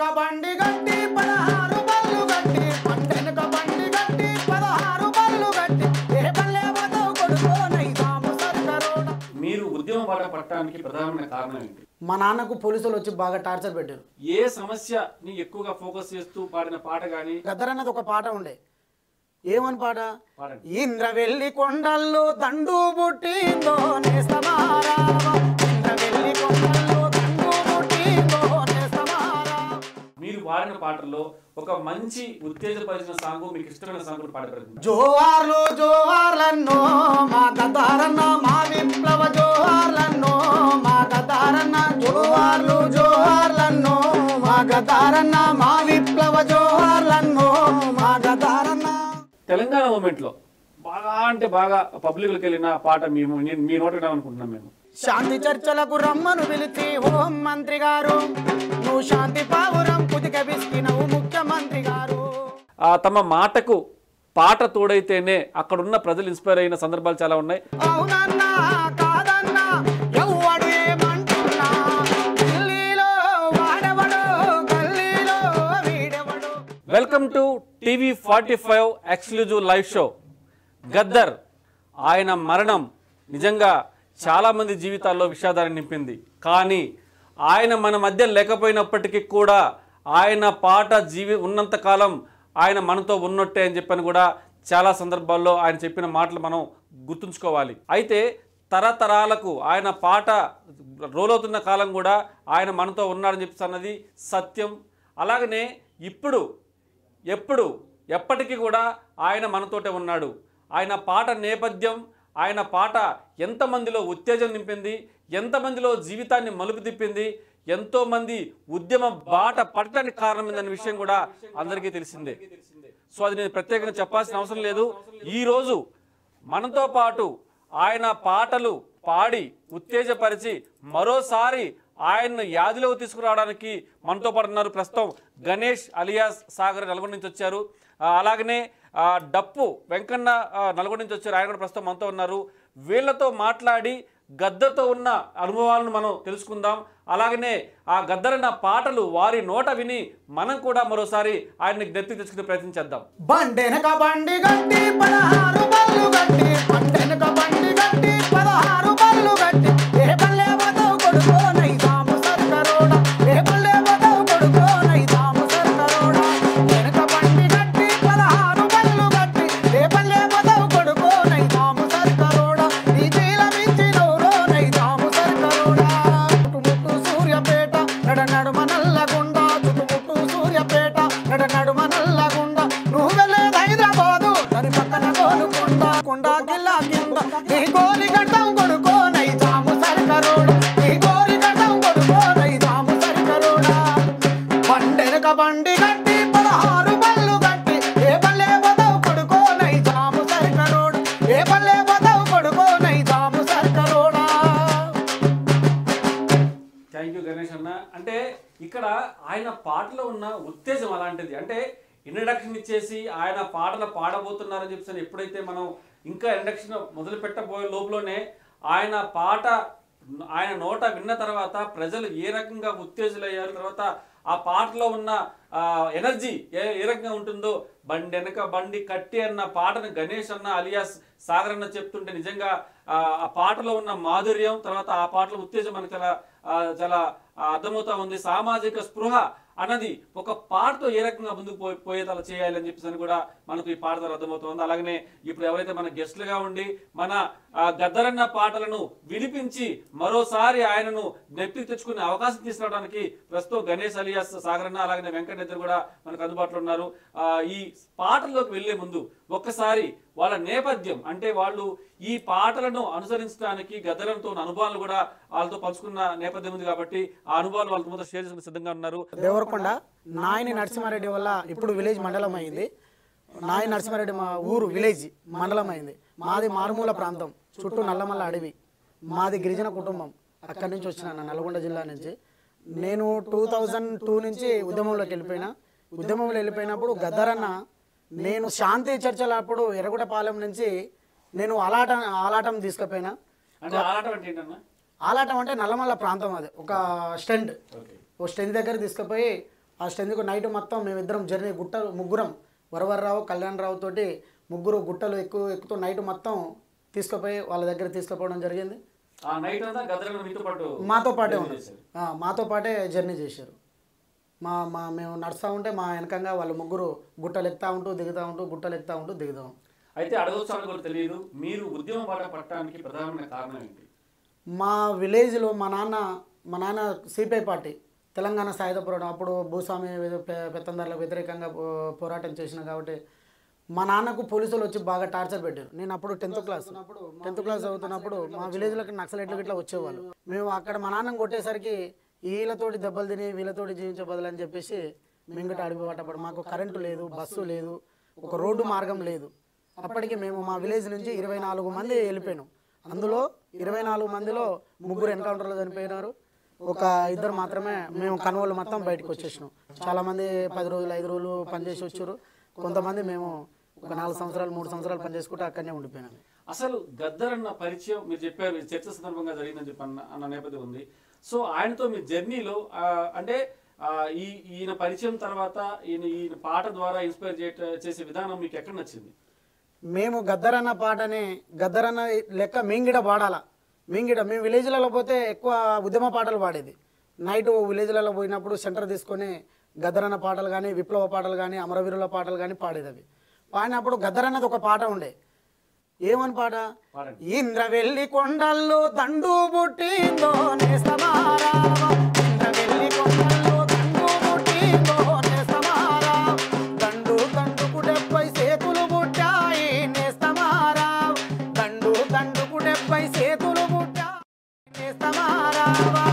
బండి గట్టి పదహారు బళ్ళు గట్టి పంటెనక బండి గట్టి పదహారు బళ్ళు గట్టి ఏ పల్లె పోతావు కొడుకో నైజాము సర్కరోడ మీరు ఉద్యమ బాట పట్టడానికి ప్రధానమైన కారణం ఏంటి మా నాన్నకు పోలీసులు వచ్చి బాగా టార్చర్ పెట్టారు ఏ సమస్యని ఎక్కువగా ఫోకస్ చేస్తూ పాడిన పాట కానీ గద్దరన్నది ఒక పాట ఉండే ఏమని పాట పాడండి ఇంద్రవెల్లి కొండల్లో దండు పుట్టిందో నేస్తమారా ఇంద్రవెల్లి కొండల్లో దండు పుట్టిందో నేస్తమారా మీరు పాడిన పాటల్లో ఒక మంచి ఉత్తేజపరిచిన సాంగ్ మీకు ఇష్టమైన సాంగ్ కూడా పాడే ప్రయత్నం జోహార్లు జోహార్లన్నో మా గదారన్న మా విప్లవ జోహార్లన్నో మా గదారన్న జోహార్లు జోహార్లన్నో మా గదారన్న మా విప్లవ జోహార్లన్నో మా గదారన్న తెలంగాణ మూమెంట్ లో బాగా అంటే బాగా పబ్లిక్కి వెళ్ళిన పాట మేము నేను మీ నోట అనుకుంటున్నాం మేము శాంతి చర్చలకు రమ్మను పిలిచి హోం మంత్రి గారు నువ్వు శాంతి పావురం కుతిక విసికినవు ముఖ్యమంత్రి గారు ఆ తమ మాటకు పాట తోడైతేనే అక్కడున్న ప్రజలు ఇన్స్పైర్ అయిన సందర్భాలు చాలా ఉన్నాయి అవునన్నా కాదన్నా ఎవ్వడు ఏమంటున్నా ఢిల్లీలో వాడెవడు గల్లీలో వీడెవడు welcome to TV forty five exclusive live show Gaddar ఆయన మరణం నిజంగా చాలామంది జీవితాల్లో విషాదాన్ని నింపింది కానీ ఆయన మన మధ్య లేకపోయినప్పటికీ కూడా ఆయన పాట జీవి ఉన్నంత కాలం ఆయన మనతో ఉన్నట్టే అని చెప్పని కూడా చాలా సందర్భాల్లో ఆయన చెప్పిన మాటలు మనం గుర్తుంచుకోవాలి అయితే తరతరాలకు ఆయన పాట రోలవుతున్న కాలం కూడా ఆయన మనతో ఉన్నాడని చెప్పి అన్నది సత్యం అలాగనే ఇప్పుడు ఎప్పుడు ఎప్పటికీ కూడా ఆయన మనతోటే ఉన్నాడు ఆయన పాట నేపథ్యం ఆయన పాట ఎంతమందిలో ఉత్తేజం నింపింది ఎంతమందిలో జీవితాన్ని మలుపు తిప్పింది ఎంతోమంది ఉద్యమ బాట పట్టడానికి కారణమైందన్న విషయం కూడా అందరికీ తెలిసిందే సో అది నేను ప్రత్యేకంగా చెప్పాల్సిన అవసరం లేదు ఈరోజు మనతో పాటు ఆయన పాటలు పాడి ఉత్తేజపరిచి మరోసారి ఆయన్ను యాదిలోకి తీసుకురావడానికి మనతో పాటు ఉన్నారు ప్రస్తుతం గణేష్ అలియాస్ సాగర్ నల్గొండ నుంచి వచ్చారు ఆ, అలాగనే ఆ, డప్పు వెంకన్న ఆ, నల్గొండ నుంచి వచ్చారు ఆయన కూడా ప్రస్తుతం మనతో ఉన్నారు వీళ్ళతో మాట్లాడి గద్దర్తో ఉన్న అనుభవాలను మనం తెలుసుకుందాం అలాగనే ఆ గద్దరన్న పాటలు వారి నోట విని మనం కూడా మరోసారి ఆయన్ని జ్ఞప్తి తెచ్చుకునే ప్రయత్నం చేద్దాం బండెనక బండి గట్టి పదహారు బళ్ళు గట్టి పంటెనక బండి గట్టి పదహారు బళ్ళు గట్టి ఏ పల్లె పోతావు కొడుకో నైజాము సర్కరోడ ఏ పల్లె పోతావు కొడుకో నైజాము సర్కరోడ వెనక బండి గట్టి పదహారు బళ్ళు గట్టి ఏ పల్లె పోతావు కొడుకో నైజాము సర్కరోడ నీ చీల మించి నోరో నైజాము సర్కరోడ చుట్టుముట్టు సూర్యపేట నడ నడుమ నల్లగుండ చుట్టుముట్టు సూర్యపేట నడ నడుమ నల్లగుండ నువ్వు వెళ్ళేది హైదరాబాదు దాని పక్కన కోలుకుంట కుండ కిల్లా కింద నీ గోలి గడ్డం కొడుకో నైజాము సర్కరోడ నీ గోలి గడ్డం కొడుకో నైజాము సర్కరోడ బండెనక బండి గట్టి పదహారు బళ్ళు గట్టి ఏ పల్లె పోతావు కొడుకో నైజాము సర్కరోడ ఏ పల్లె పోతావు కొడుకో నైజాము సర్కరోడా థ్యాంక్ యూ గణేష్ అన్న అంటే ఇక్కడ ఆయన పాటలో ఉన్న ఉత్తేజం అలాంటిది అంటే ఇంట్రడక్షన్ ఇచ్చేసి ఆయన పాటలు పాడబోతున్నారని చెప్పేసి ఎప్పుడైతే మనం ఇంకా ఇంట్రడక్షన్ మొదలు పెట్టబోయే లోపలనే ఆయన పాట ఆయన నోట విన్న తర్వాత ప్రజలు ఏ రకంగా ఉత్తేజులయ్యారు తర్వాత ఆ పాటలో ఉన్న ఆ, ఎనర్జీ ఏ ఏ రకంగా ఉంటుందో బండి వెనక బండి కట్టి అన్న పాటను గణేష్ అన్న అలియాస్ సాగర్ అన్న చెప్తుంటే నిజంగా ఆ ఆ పాటలో ఉన్న మాధుర్యం తర్వాత ఆ పాటలో ఉత్తేజం మనకు చాలా ఆ, చాలా ఆ, అర్థమవుతా ఉంది సామాజిక స్పృహ అన్నది ఒక పాటతో ఏ రకంగా ముందుకు పోయి పోయేలా చేయాలని చెప్పేసి అని కూడా మనకు ఈ పాట ద్వారా అర్థమవుతుంది అలాగనే ఇప్పుడు ఎవరైతే మన గెస్ట్లుగా ఉండి మన ఆ, గద్దరన్న పాటలను వినిపించి మరోసారి ఆయనను నెప్పికి తెచ్చుకునే అవకాశం తీసుకురావడానికి ప్రస్తుతం గణేష్ అలియాస్ సాగరన్న అలాగనే వెంకట ఇద్దరు కూడా మనకు అందుబాటులో ఉన్నారు ఆ, ఈ పాటల్లోకి వెళ్లే ముందు ఒక్కసారి వాళ్ళ నేపథ్యం అంటే వాళ్ళు ఈ పాటలను అనుసరించడానికి గద్దరంతో ఉన్న అనుభవాలు కూడా వాళ్ళతో పంచుకున్న నేపథ్యం ఉంది కాబట్టి ఆ అనుభవాలు వాళ్ళతో మొదట షేర్ చేసుకుని సిద్ధంగా ఉన్నారు దేవరకొండ నాయని నరసింహారెడ్డి వల్ల ఇప్పుడు విలేజ్ మండలం అయింది నాయని నరసింహారెడ్డి మా ఊరు విలేజ్ మండలం అయింది మాది మారుమూల ప్రాంతం చుట్టూ నల్లమల్ల అడవి మాది గిరిజన కుటుంబం అక్కడి నుంచి వచ్చిన నల్గొండ జిల్లా నుంచి నేను టూ థౌజండ్ టూ నుంచి ఉద్యమంలోకి వెళ్ళిపోయినా ఉద్యమంలో వెళ్ళిపోయినప్పుడు గద్దరన్న నేను శాంతి చర్చలప్పుడు ఎర్రగుటపాలెం నుంచి నేను అలాటం ఆలాటం తీసుకుపోయినా అంటే ఆరాటం అంటే ఏంటన్నా ఆలాటం అంటే నల్లమల్ల ప్రాంతం అది ఒక స్టెండ్ ఓకే ఓ స్టెండ్ దగ్గర తీసుకుపోయి ఆ స్ట్రెంత్కు నైట్ మొత్తం మేమిద్దరం జర్నీ గుట్టలు ముగ్గురం వరవర్రావు కళ్యాణరావు తోటి ముగ్గురు గుట్టలు ఎక్కువ ఎక్కుతూ నైట్ మొత్తం తీసుకుపోయి వాళ్ళ దగ్గర తీసుకుపోవడం జరిగింది ఆ నైట్ అంతా గద్దరన్న మీతో పాటు మాతో పాటే journey ఉన్నారు చేశారు. ఆ, మాతో పాటే జర్నీ చేశారు మా మా మేము నడుస్తూ ఉంటే మా వెనకంగా వాళ్ళు ముగ్గురు గుట్టలు ఎక్కుతా ఉంటూ దిగుతూ ఉంటూ గుట్టలు ఎక్కుతా ఉంటూ దిగుతాం అయితే అడగొచ్చాను కూడా తెలియదు మీరు ఉద్యమ బాట పట్టడానికి ప్రధానమైన కారణం ఏంటి మా విలేజ్లో మా నాన్న మా నాన్న సిపిఐ పార్టీ తెలంగాణ సాయుధ పోరాటం అప్పుడు భూస్వామి వె- పె- పెత్తందారులకు వ్యతిరేకంగా పో- పోరాటం చేసిన కాబట్టి మా నాన్నకు పోలీసులు వచ్చి బాగా టార్చర్ పెట్టారు నేను అప్పుడు టెన్త్ క్లాస్ టెన్త్ క్లాస్ చదువుతున్నప్పుడు మా విలేజ్లోకి నక్సలైట్లు ఇట్లా వచ్చేవాళ్ళు మేము అక్కడ మా నాన్నని కొట్టేసరికి వీళ్ళతోటి దెబ్బలు తిని వీళ్ళతోటి జీవించే బదులు అని చెప్పేసి మేము గిట్ట అడిగి పట్టబడి మాకు కరెంటు లేదు బస్సు లేదు ఒక రోడ్డు మార్గం లేదు అప్పటికి మేము మా విలేజ్ నుంచి ఇరవై నాలుగు మంది వెళ్ళిపోయినాం అందులో ఇరవై నాలుగు మందిలో ముగ్గురు ఎన్కౌంటర్లో చనిపోయినారు ఒక ఇద్దరు మాత్రమే మేము కనువలు మొత్తం బయటకు వచ్చేసినాం చాలా మంది పది రోజులు ఐదు రోజులు పనిచేసి వచ్చారు కొంతమంది మేము ఒక నాలుగు సంవత్సరాలు మూడు సంవత్సరాలు పనిచేసుకుంటే అక్కడనే ఉండిపోయినాం అసలు గద్దర్ అన్న పరిచయం మీరు చెప్పారు ఇది చర్చ సందర్భంగా జరిగిందని చెప్పి అన్న అన్న నేపథ్యం ఉంది సో ఆయనతో మీ జర్నీలో ఆ, అంటే ఆ, ఈ ఈయన పరిచయం తర్వాత ఈయన ఈయన పాట ద్వారా ఇన్స్పైర్ చేసే విధానం మీకు ఎక్కడ నచ్చింది మేము గద్దరన్న పాటని గద్దరన్న లెక్క మింగిడ పాడాల మింగిడ మేము విలేజ్లలో పోతే ఎక్కువ ఉద్యమ పాటలు పాడేది నైట్ విలేజ్లలో పోయినప్పుడు సెంటర్ తీసుకొని గద్దరన్న పాటలు కానీ విప్లవ పాటలు కానీ అమరవీరుల పాటలు కానీ పాడేది అవి పాడినప్పుడు గద్దరన్నది ఒక పాట ఉండే ఏమని పాట పాడండి. ఇంద్ర వెళ్ళి కొండల్లో దండు పుట్టిందో నేస్తమారా ఇంద్ర వెళ్ళి కొండల్లో దండు పుట్టిందో నేస్తమారా దండు దండుకు డెబ్బై సేతులు పుట్టాయి నేస్తమారా దండు దండుకు డెబ్బై సేతులు పుట్టాయి నేస్తమారా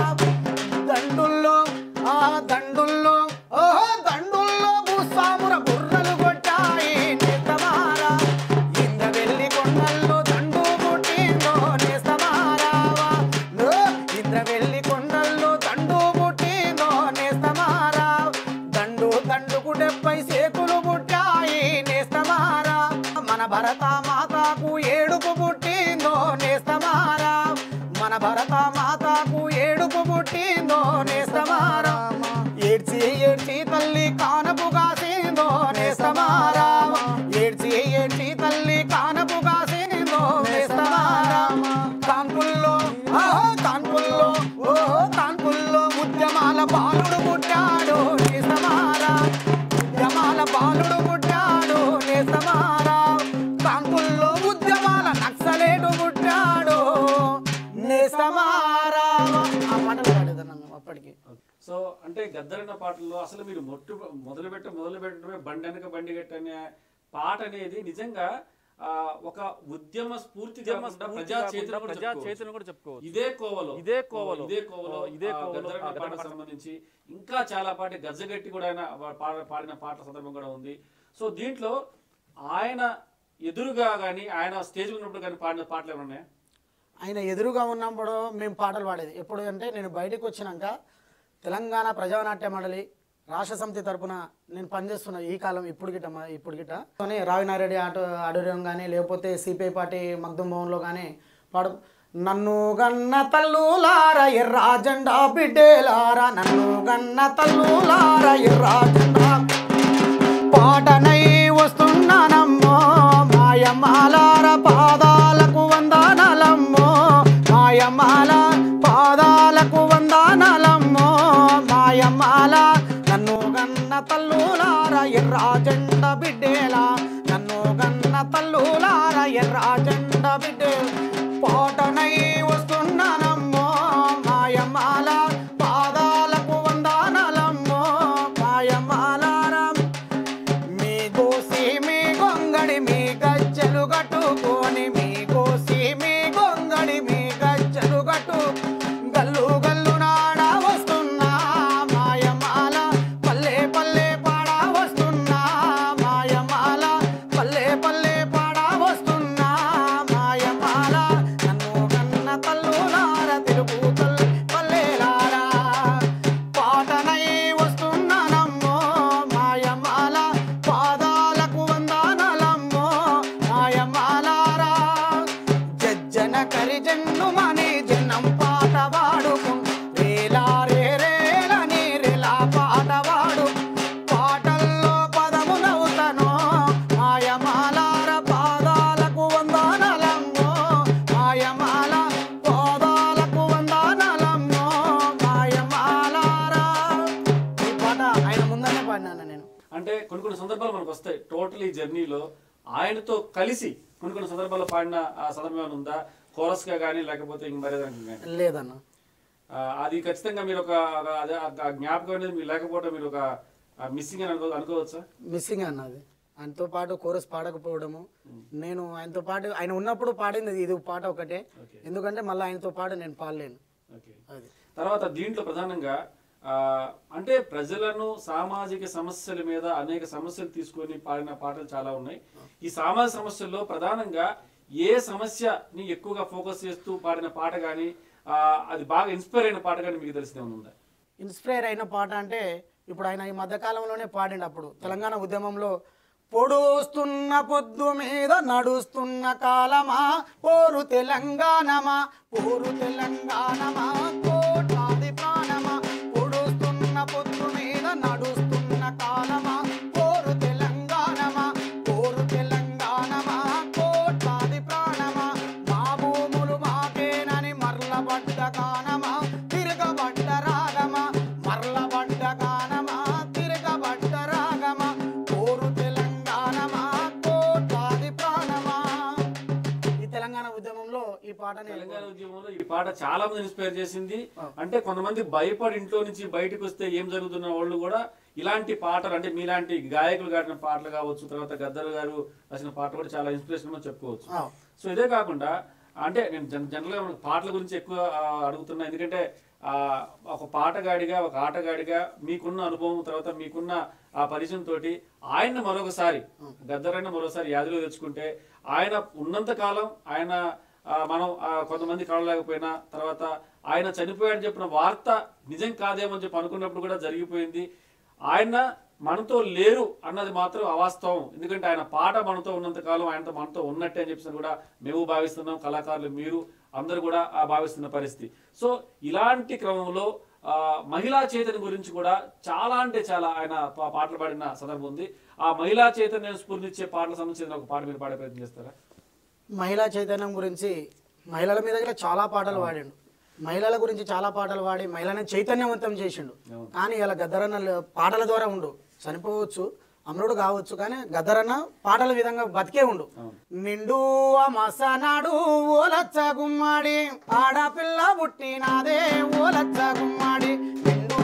దండుల్లో ఆ దండుల్లో ఓహో దండుల్లో భూస్వాముర బుర్రలు కొట్టాయి నేస్తమారా ఇంద్ర వెళ్ళి కొండల్లో దండు పుట్టిందో నేస్తమారావా నో, ఇంద్ర వెళ్ళి కొండల్లో దండు పుట్టిందో నేస్తమారా దండు దండుకు డెబ్బై సేకులు పుట్టాయి నేస్తమారా మన భరత మాతకు ఏడుపు పుట్టిందో నేస్తమారా మన భరత మాతకు ఏడుపు పుట్టిందో నేస్తమారా ఏడ్చి ఏడ్చి తల్లి కానపు కాసిందో నేస్తమారా ఏడ్చి ఏడ్చి తల్లి కానపు కాసిందో నేస్తమారా కాన్పుల్లో ఆహో కాన్పుల్లో ఓ కాన్పుల్లో ఉద్యమాల బాలుడు పుట్టాడు నేస్తమారా ఉద్యమాల బాలుడు పుట్టాడు నేస్తమారా కాన్పుల్లో ఉద్యమాల నక్సలేటు పుట్టాడు నేస్తమారా ఆ పాటలు పాడేదన్నాం మేము అప్పటికి సో అంటే గద్దరన్న పాటల్లో అసలు మీరు మొట్టు మొదలు పెట్ట మొదలు పెట్టడమే బండి వెనక బండి గట్ట అనే పాట అనేది నిజంగా ఆ, ఒక ఉద్యమ స్ఫూర్తి కాకుండా ప్రజా చైతన్యం కూడా ప్రజా చెప్పుకోవచ్చు. చైతన్యం కూడా చెప్పుకోవచ్చు ఇదే కోవలో ఇదే కోవలో, ఇదే కోవలో ఇదే ఆ కోవలో గద్దరన్న ఆ పాటకు సంబంధించి ఇంకా చాలా పాట గజ్జగట్టి కూడా ఆయన వా- పాడ- పాడిన పాట సందర్భం కూడా ఉంది సో దీంట్లో ఆయన ఎదురుగా కానీ ఆయన స్టేజ్ ఉన్నప్పుడు కానీ పాడిన పాటలు ఏమైనా ఉన్నాయా ఆయన ఎదురుగా ఉన్నప్పుడు మేము పాటలు పాడేది ఎప్పుడు అంటే నేను బయటకు వచ్చినాక తెలంగాణ ప్రజానాట్య మండలి రాష్ట్ర సమితి తరపున నేను పనిచేస్తున్నా ఈ కాలం ఇప్పుడు గిట్ట మ- ఇప్పుడు గిట్ట కానీ రావినారెడ్డి ఆటో ఆడిటోరియం కానీ లేకపోతే సిపిఐ పార్టీ మగ్దుం భవన్లో కానీ పాడు నన్ను గన్న తల్లులార ఎర్రా జెండా బిడ్డేలారా నన్ను గన్న తల్లులార ఎర్రా జెండా పాటనై వస్తున్నానమ్మో మాయమాలార పాదాలకు వందనాలమ్మో మాయమాల పాదాలకు వందనాలమ్మో మాయమాల నన్ను గన్న తల్లులార ఎర్రా జెండ బిడ్డేలా నన్ను గన్న తల్లులార ఎర్రా జెండ బిడ్డే పాటనై వస్తున్నానమ్మో మాయమాల పాదాలకు వందనాలమ్మో మాయమాలారా మీ గోసి మీ గొంగడి మీ గజ్జలు కట్టుకొని మీ గోసి మీ గొంగడి మీ గజ్జలు కట్టు గల్లు గల్లు నాడ వస్తున్నా మాయమాల పల్లె పల్లె పాడ వస్తున్నా మాయమాల పల్లె పల్లె పాడ వస్తున్నా మాయమాల నన్ను కన్న తల్లులార తెలుగు తల్లి పల్లెలారా పాటనై వస్తున్నానమ్మో మాయమాల పాదాలకు వందనాలమ్మో మాయమాలారా జజ్జన కరి జన్ను మని జనం పాట వాడుకు రేలా రే రేలని రేలా పాట వాడు వస్తాయి టోటల్ ఈ జర్నీలో ఆయనతో కలిసి కొన్ని కొన్ని సందర్భాల్లో పాడిన ఆ సందర్భం ఏమైనా ఉందా కోరస్ గా కానీ లేకపోతే ఇంక మరే దానికి కానీ లేదన్న ఆ, అది ఖచ్చితంగా మీరు ఒక ఒక- అదే ఆ జ్ఞాపకం అనేది మీరు లేకపోవడం మీరు ఒక మిస్సింగ్ అని అనుకో అనుకోవచ్చా మిస్సింగ్ అన్నది ఆయనతో పాటు కోరస్ పాడకపోవడము నేను ఆయనతో పాటు ఆయన ఉన్నప్పుడు పాడింది ఇది పాట ఒకటే ఓకే ఎందుకంటే మళ్ళీ ఆయనతో పాటు నేను పాడలేను ఓకే అది తర్వాత దీంట్లో ప్రధానంగా ఆ, అంటే ప్రజలను సామాజిక సమస్యల మీద అనేక సమస్యలు తీసుకొని పాడిన పాటలు చాలా ఉన్నాయి ఈ సామాజిక సమస్యల్లో ప్రధానంగా ఏ సమస్యని ఎక్కువగా ఫోకస్ చేస్తూ పాడిన పాట కానీ అది బాగా ఇన్స్పైర్ అయిన పాట కానీ మీకు తెలిసిన ఉందా ఇన్స్పైర్ అయిన పాట అంటే ఇప్పుడు ఆయన ఈ మధ్యకాలంలోనే పాడిండు అప్పుడు తెలంగాణ ఉద్యమంలో పొడుస్తున్న పొద్దు మీద నడుస్తున్న కాలమా పోరు తెలంగాణమా పోరు తెలంగాణమా కోట్లాది ప్రాణమా పొడుస్తున్న పొద్దు మీద నడుస్తున్న కాలమా పోరు తెలంగాణమా పోరు తెలంగాణమా కోట్లాది ప్రాణమా మా భూములు మాకేనని మరలబడ్డ కానమా తిరగబడ్డ రాగమా మరలబడ్డ కానమా తిరగబడ్డ రాగమా కోరు తెలంగాణమా కోట్లాది ప్రాణమా ఈ తెలంగాణ ఉద్యమంలో ఈ పాటని తెలంగాణ ఉద్యమంలో ఈ పాట చాలా మంది ఇన్స్పైర్ చేసింది అంటే కొంతమంది భయపడి ఇంట్లో నుంచి బయటకు వస్తే ఏం జరుగుతున్న వాళ్ళు కూడా ఇలాంటి పాటలు అంటే మీలాంటి గాయకులు గాడిన పాటలు కావచ్చు తర్వాత గద్దర్ గారు రాసిన పాట కూడా చాలా ఇన్స్పిరేషన్ అని చెప్పుకోవచ్చు ఆ, సో ఇదే కాకుండా అంటే నేను జన్ జనరల్గా మనకు పాటల గురించి ఎక్కువ ఆ, అడుగుతున్నా ఎందుకంటే ఆ, ఒక పాటగాడిగా ఒక ఆటగాడిగా మీకున్న అనుభవం తర్వాత మీకున్న ఆ పరిచయం తోటి ఆయన మరొకసారి గద్దరైన మరోసారి యాదిలో తెచ్చుకుంటే ఆయన ఉన్నంత కాలం ఆయన ఆ, మనం ఆ, కొంతమంది కలవలేకపోయినా తర్వాత ఆయన చనిపోయాడని చెప్పిన వార్త నిజం కాదేమో అని చెప్పి అనుకున్నప్పుడు కూడా జరిగిపోయింది ఆయన మనతో లేరు అన్నది మాత్రం అవాస్తవం ఎందుకంటే ఆయన పాట మనతో ఉన్నంత కాలం ఆయనతో మనతో ఉన్నట్టే అని చెప్పేసి కూడా మేము భావిస్తున్నాం కళాకారులు మీరు అందరూ కూడా ఆ భావిస్తున్న పరిస్థితి సో ఇలాంటి క్రమంలో ఆ, మహిళా చైతన్యం గురించి కూడా చాలా అంటే చాలా ఆయన పా- పాటలు పాడిన సందర్భం ఉంది ఆ మహిళా చైతన్యం స్ఫూర్తిచ్చే పాటల సంబంధించిన ఒక పాట మీరు పాడే ప్రయత్నం చేస్తారా మహిళా చైతన్యం గురించి మహిళల మీద కూడా చాలా పాటలు పాడిండు మహిళల గురించి చాలా పాటలు పాడి మహిళని చైతన్యవంతం చేసిండు అవును. కానీ ఇలా గద్దరన్న లే- పాటల ద్వారా ఉండు చనిపోవచ్చు అమరుడు కావచ్చు కానీ గద్దరన్న పాటల విధంగా బతికే ఉండు అవును. నిండు మసనాడు ఓలచ్చ గుమ్మాడి ఆడపిల్ల పుట్టినాదే ఓలచ్చ గుమ్మాడి నిండు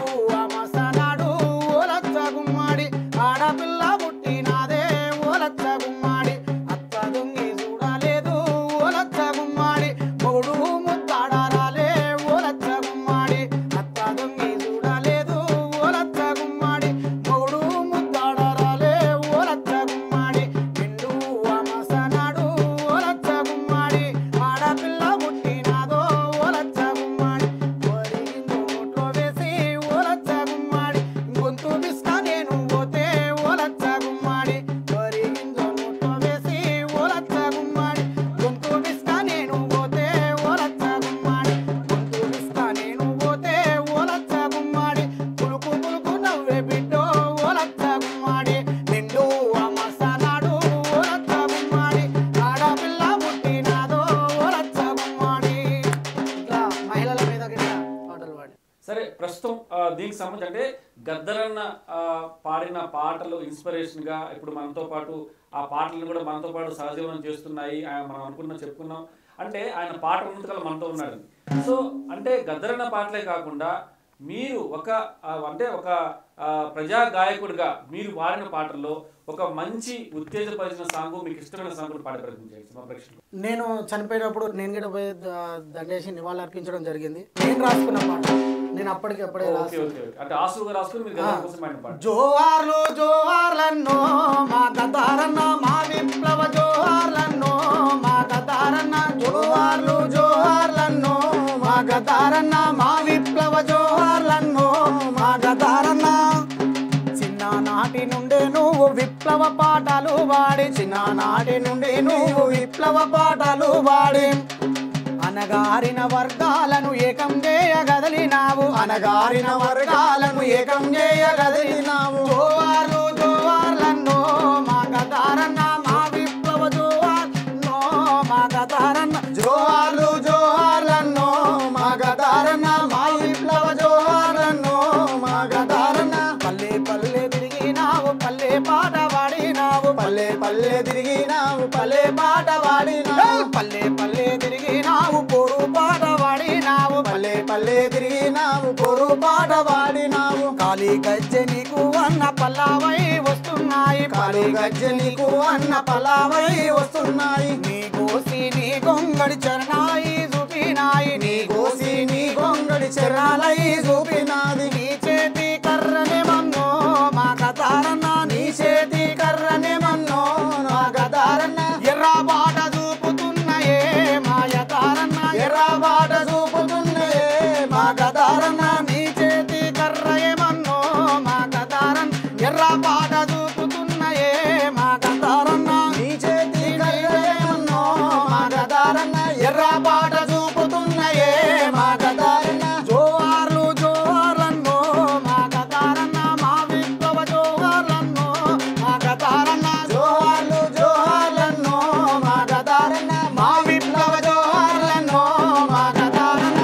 మసనాడు ఓలచ్చ గుమ్మాడి ఆడపిల్ల పుట్టినాదే ఓలచ్చ గుమ్మాడి అత్త దొంగి చూడలేదు ఓలచ్చ గుమ్మాడి మొగుడు ముద్దాడారాలే ఓలచ్చ గుమ్మాడి అత్త దొంగి చూడలేదు ఓలచ్చ గుమ్మాడి మొగుడు ముద్దాడారాలే ఓలచ్చ గుమ్మాడి నిండు అమసనాడు ఓలచ్చ గుమ్మాడి ఆడపిల్ల పుట్టినాదో ఓలచ్చ గుమ్మాడి వరిగిందు నోట్లో వేసి ఓలచ్చ గుమ్మాడి గొంతు బిస్కా నేను పోతే ఓలచ్చ గుమ్మాడి వరిగిందు నోట్లో వేసి ఓలచ్చ గుమ్మాడి గొంతు బిస్కా నేను పోతే ఓలచ్చ గుమ్మాడి గొంతు బిస్కా నేను పోతే ఓలచ్చ గుమ్మాడి పులుకు పులుకు నవ్వే బిడ్డో ఓలచ్చ గుమ్మాడి నిండు అమసనాడు ఓలచ్చ గుమ్మాడి ఆడపిల్ల పుట్టినాదో ఓలచ్చ గుమ్మాడి ఇట్లా మహిళల మీద గిట్ల పాటలు పాడి సరే ప్రస్తుతం ఆ, దీనికి సంబంధించి అంటే గద్దరన్న ఆ, పాడిన పాటలు ఇన్స్పిరేషన్ గా ఇప్పుడు మనతో పాటు ఆ పాటలను కూడా మనతో పాటు సహజీవనం చేస్తున్నాయి ఆయన మనం అనుకున్నాం చెప్పుకున్నాం అంటే ఆయన పాట ఉన్నంతకాలం మనతో ఉన్నాడు సో అంటే గద్దరన్న పాటలే కాకుండా మీరు ఒక ఆ, అంటే ఒక ఆ, ప్రజా గాయకుడిగా మీరు పాడిన పాటల్లో ఒక మంచి ఉత్తేజపరిచిన సాంగ్ మీకు ఇష్టమైన సాంగ్ కూడా పాడే ప్రయత్నం చేయండి మా ప్రేక్షకులు నేను చనిపోయినప్పుడు నేను కూడా పోయి ద- దండేసి నివాళులు అర్పించడం జరిగింది నేను రాసుకున్న పాట నేను అప్పటికి అప్పుడే ఓకే రాసు ఓకే ఓకే అంటే ఆసుగా రాసుకుని మీరు గద్దర్ కోసం పాడిన పాట జోహార్లు జోహార్లన్నో మా గదారన్న మా విప్లవ జోహార్లన్నో మా గదారన్న జోహార్లు జోహార్లన్నో మా గదారన్న మా విప్లవ జోహార్లన్నో మా గదారన్న చిన్ననాటి నుండే నువ్వు విప్లవ పాటలు వాడి చిన్ననాటి నుండి నువ్వు విప్లవ పాటలు వాడి అనగారిన వర్గాలను ఏకం చేయగదిలినావు అనగారిన వర్గాలను ఏకం చేయగదిలినావు జోవార్లు జోవార్లన్నో మా గదారన్న మా విప్లవ జోవార్లన్నో మా గదారన్న జోవార్లు జోవార్లన్నో మా గదారన్న మా విప్లవ జోవార్లన్నో మా గదారన్న పల్లె పల్లె తిరిగినావు పల్లె పాట పాడినావు పల్లె తిరిగినావు పొరు పాట పాడినావు కాలి గజ్జె నీకు అన్న పల్లావై వస్తున్నాయి కాలి గజ్జె నీకు అన్న పల్లావై వస్తున్నాయి నీ కోసి నీ గొంగడి చరణాయి చూపినాయి నీ కోసి నీ గొంగడి చరణాలై చూపినాది నీ చేతి కర్రని మన్నో మా కతారన్న నీ చేతి కర్రని మన్నో మా కతారన్న ఎర్ర బాట చూపుతున్నాయే మాయతారన్న ఎర్ర బాట చూపుతున్నాయే మా కతారన్న నీ చేతి కర్రయేమన్నో మా కతారన్న ఎర్ర బాట చూపుతున్నాయే మా కతారన్న నీ చేతి కర్రయేమన్నో మా కతారన్న ఎర్ర బాట చూపుతున్నాయే మా కతారన్న జోవార్లు జోవార్లన్నో మా కతారన్న మా విప్లవ జోవార్లన్నో మా కతారన్న జోవార్లు జోవార్లన్నో మా కతారన్న మా విప్లవ జోవార్లన్నో మా కతారన్న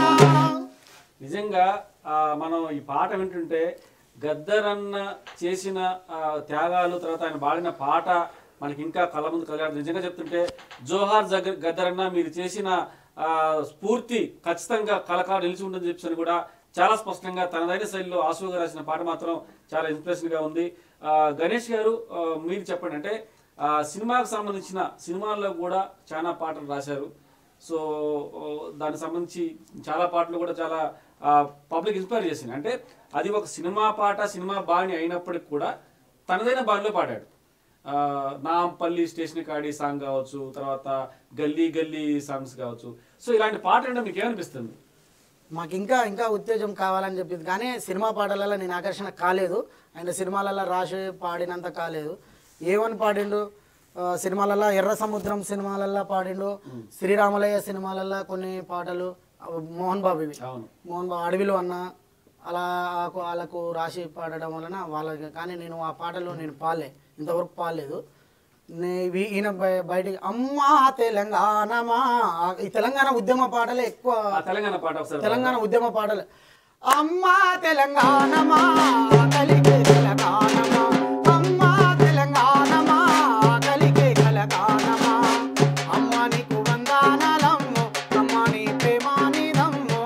నిజంగా ఆ, మనం ఈ పాట వింటుంటే గద్దరన్న చేసిన ఆ, త్యాగాలు తర్వాత ఆయన పాడిన పాట మనకి ఇంకా కళ్ళ ముందు కలిగాడు నిజంగా చెప్తుంటే జోహార్ జగ గద్దరన్న మీరు చేసిన ఆ, స్ఫూర్తి ఖచ్చితంగా కలకాలం నిలిచి ఉంటుందని చెప్పి కూడా చాలా స్పష్టంగా తనదైన శైలిలో ఆసుగా రాసిన పాట మాత్రం చాలా ఇన్స్పిరేషన్ గా ఉంది ఆ, గణేష్ గారు ఆ, మీరు చెప్పండి అంటే ఆ, సినిమాకు సంబంధించిన సినిమాల్లో కూడా చాలా పాటలు రాశారు సో ఓ, దానికి సంబంధించి చాలా పాటలు కూడా చాలా పబ్లిక్ ఇన్స్పైర్ చేసింది అంటే అది ఒక సినిమా పాట సినిమా బాణి అయినప్పటికి కూడా తనదైన బాణిలో పాడాడు ఆ, నాంపల్లి స్టేషన్ కాడి సాంగ్ కావచ్చు తర్వాత గల్లీ గల్లీ సాంగ్స్ కావచ్చు సో ఇలాంటి పాట అంటే మీకు ఏమనిపిస్తుంది మాకు ఇంకా ఇంకా ఉత్తేజం కావాలని చెప్పింది కానీ సినిమా పాటలలో నేను ఆకర్షణ కాలేదు ఆయన సినిమాలలో రాసి పాడినంత కాలేదు ఏమని పాడిండు ఆ, సినిమాలలో ఎర్ర సముద్రం సినిమాలలో పాడిండు శ్రీరామలయ్య సినిమాలలో కొన్ని పాటలు ఆ, మోహన్ బాబు ఇవి అవును మోహన్ బాబు అడవిలో అన్న అలా ఆకు- వాళ్ళకు రాసి పాడడం వలన వాళ్ళకి కానీ నేను ఆ పాటలు నేను పాలే ఇంతవరకు పాడలేదు నే- ఇవి- ఈయన బయ- బయటికి అమ్మా తెలంగాణమా ఆ- ఈ తెలంగాణ ఉద్యమ పాటలే ఎక్కువ ఆ తెలంగాణ పాట ఒకసారి తెలంగాణ ఉద్యమ పాటలు అమ్మా తెలంగాణమా కలిగే తెలంగాణమా అమ్మా తెలంగాణమా కలిగే తెలంగాణమా అమ్మ నీకు వందానాలమ్మో అమ్మ నీ ప్రేమానిదమ్మో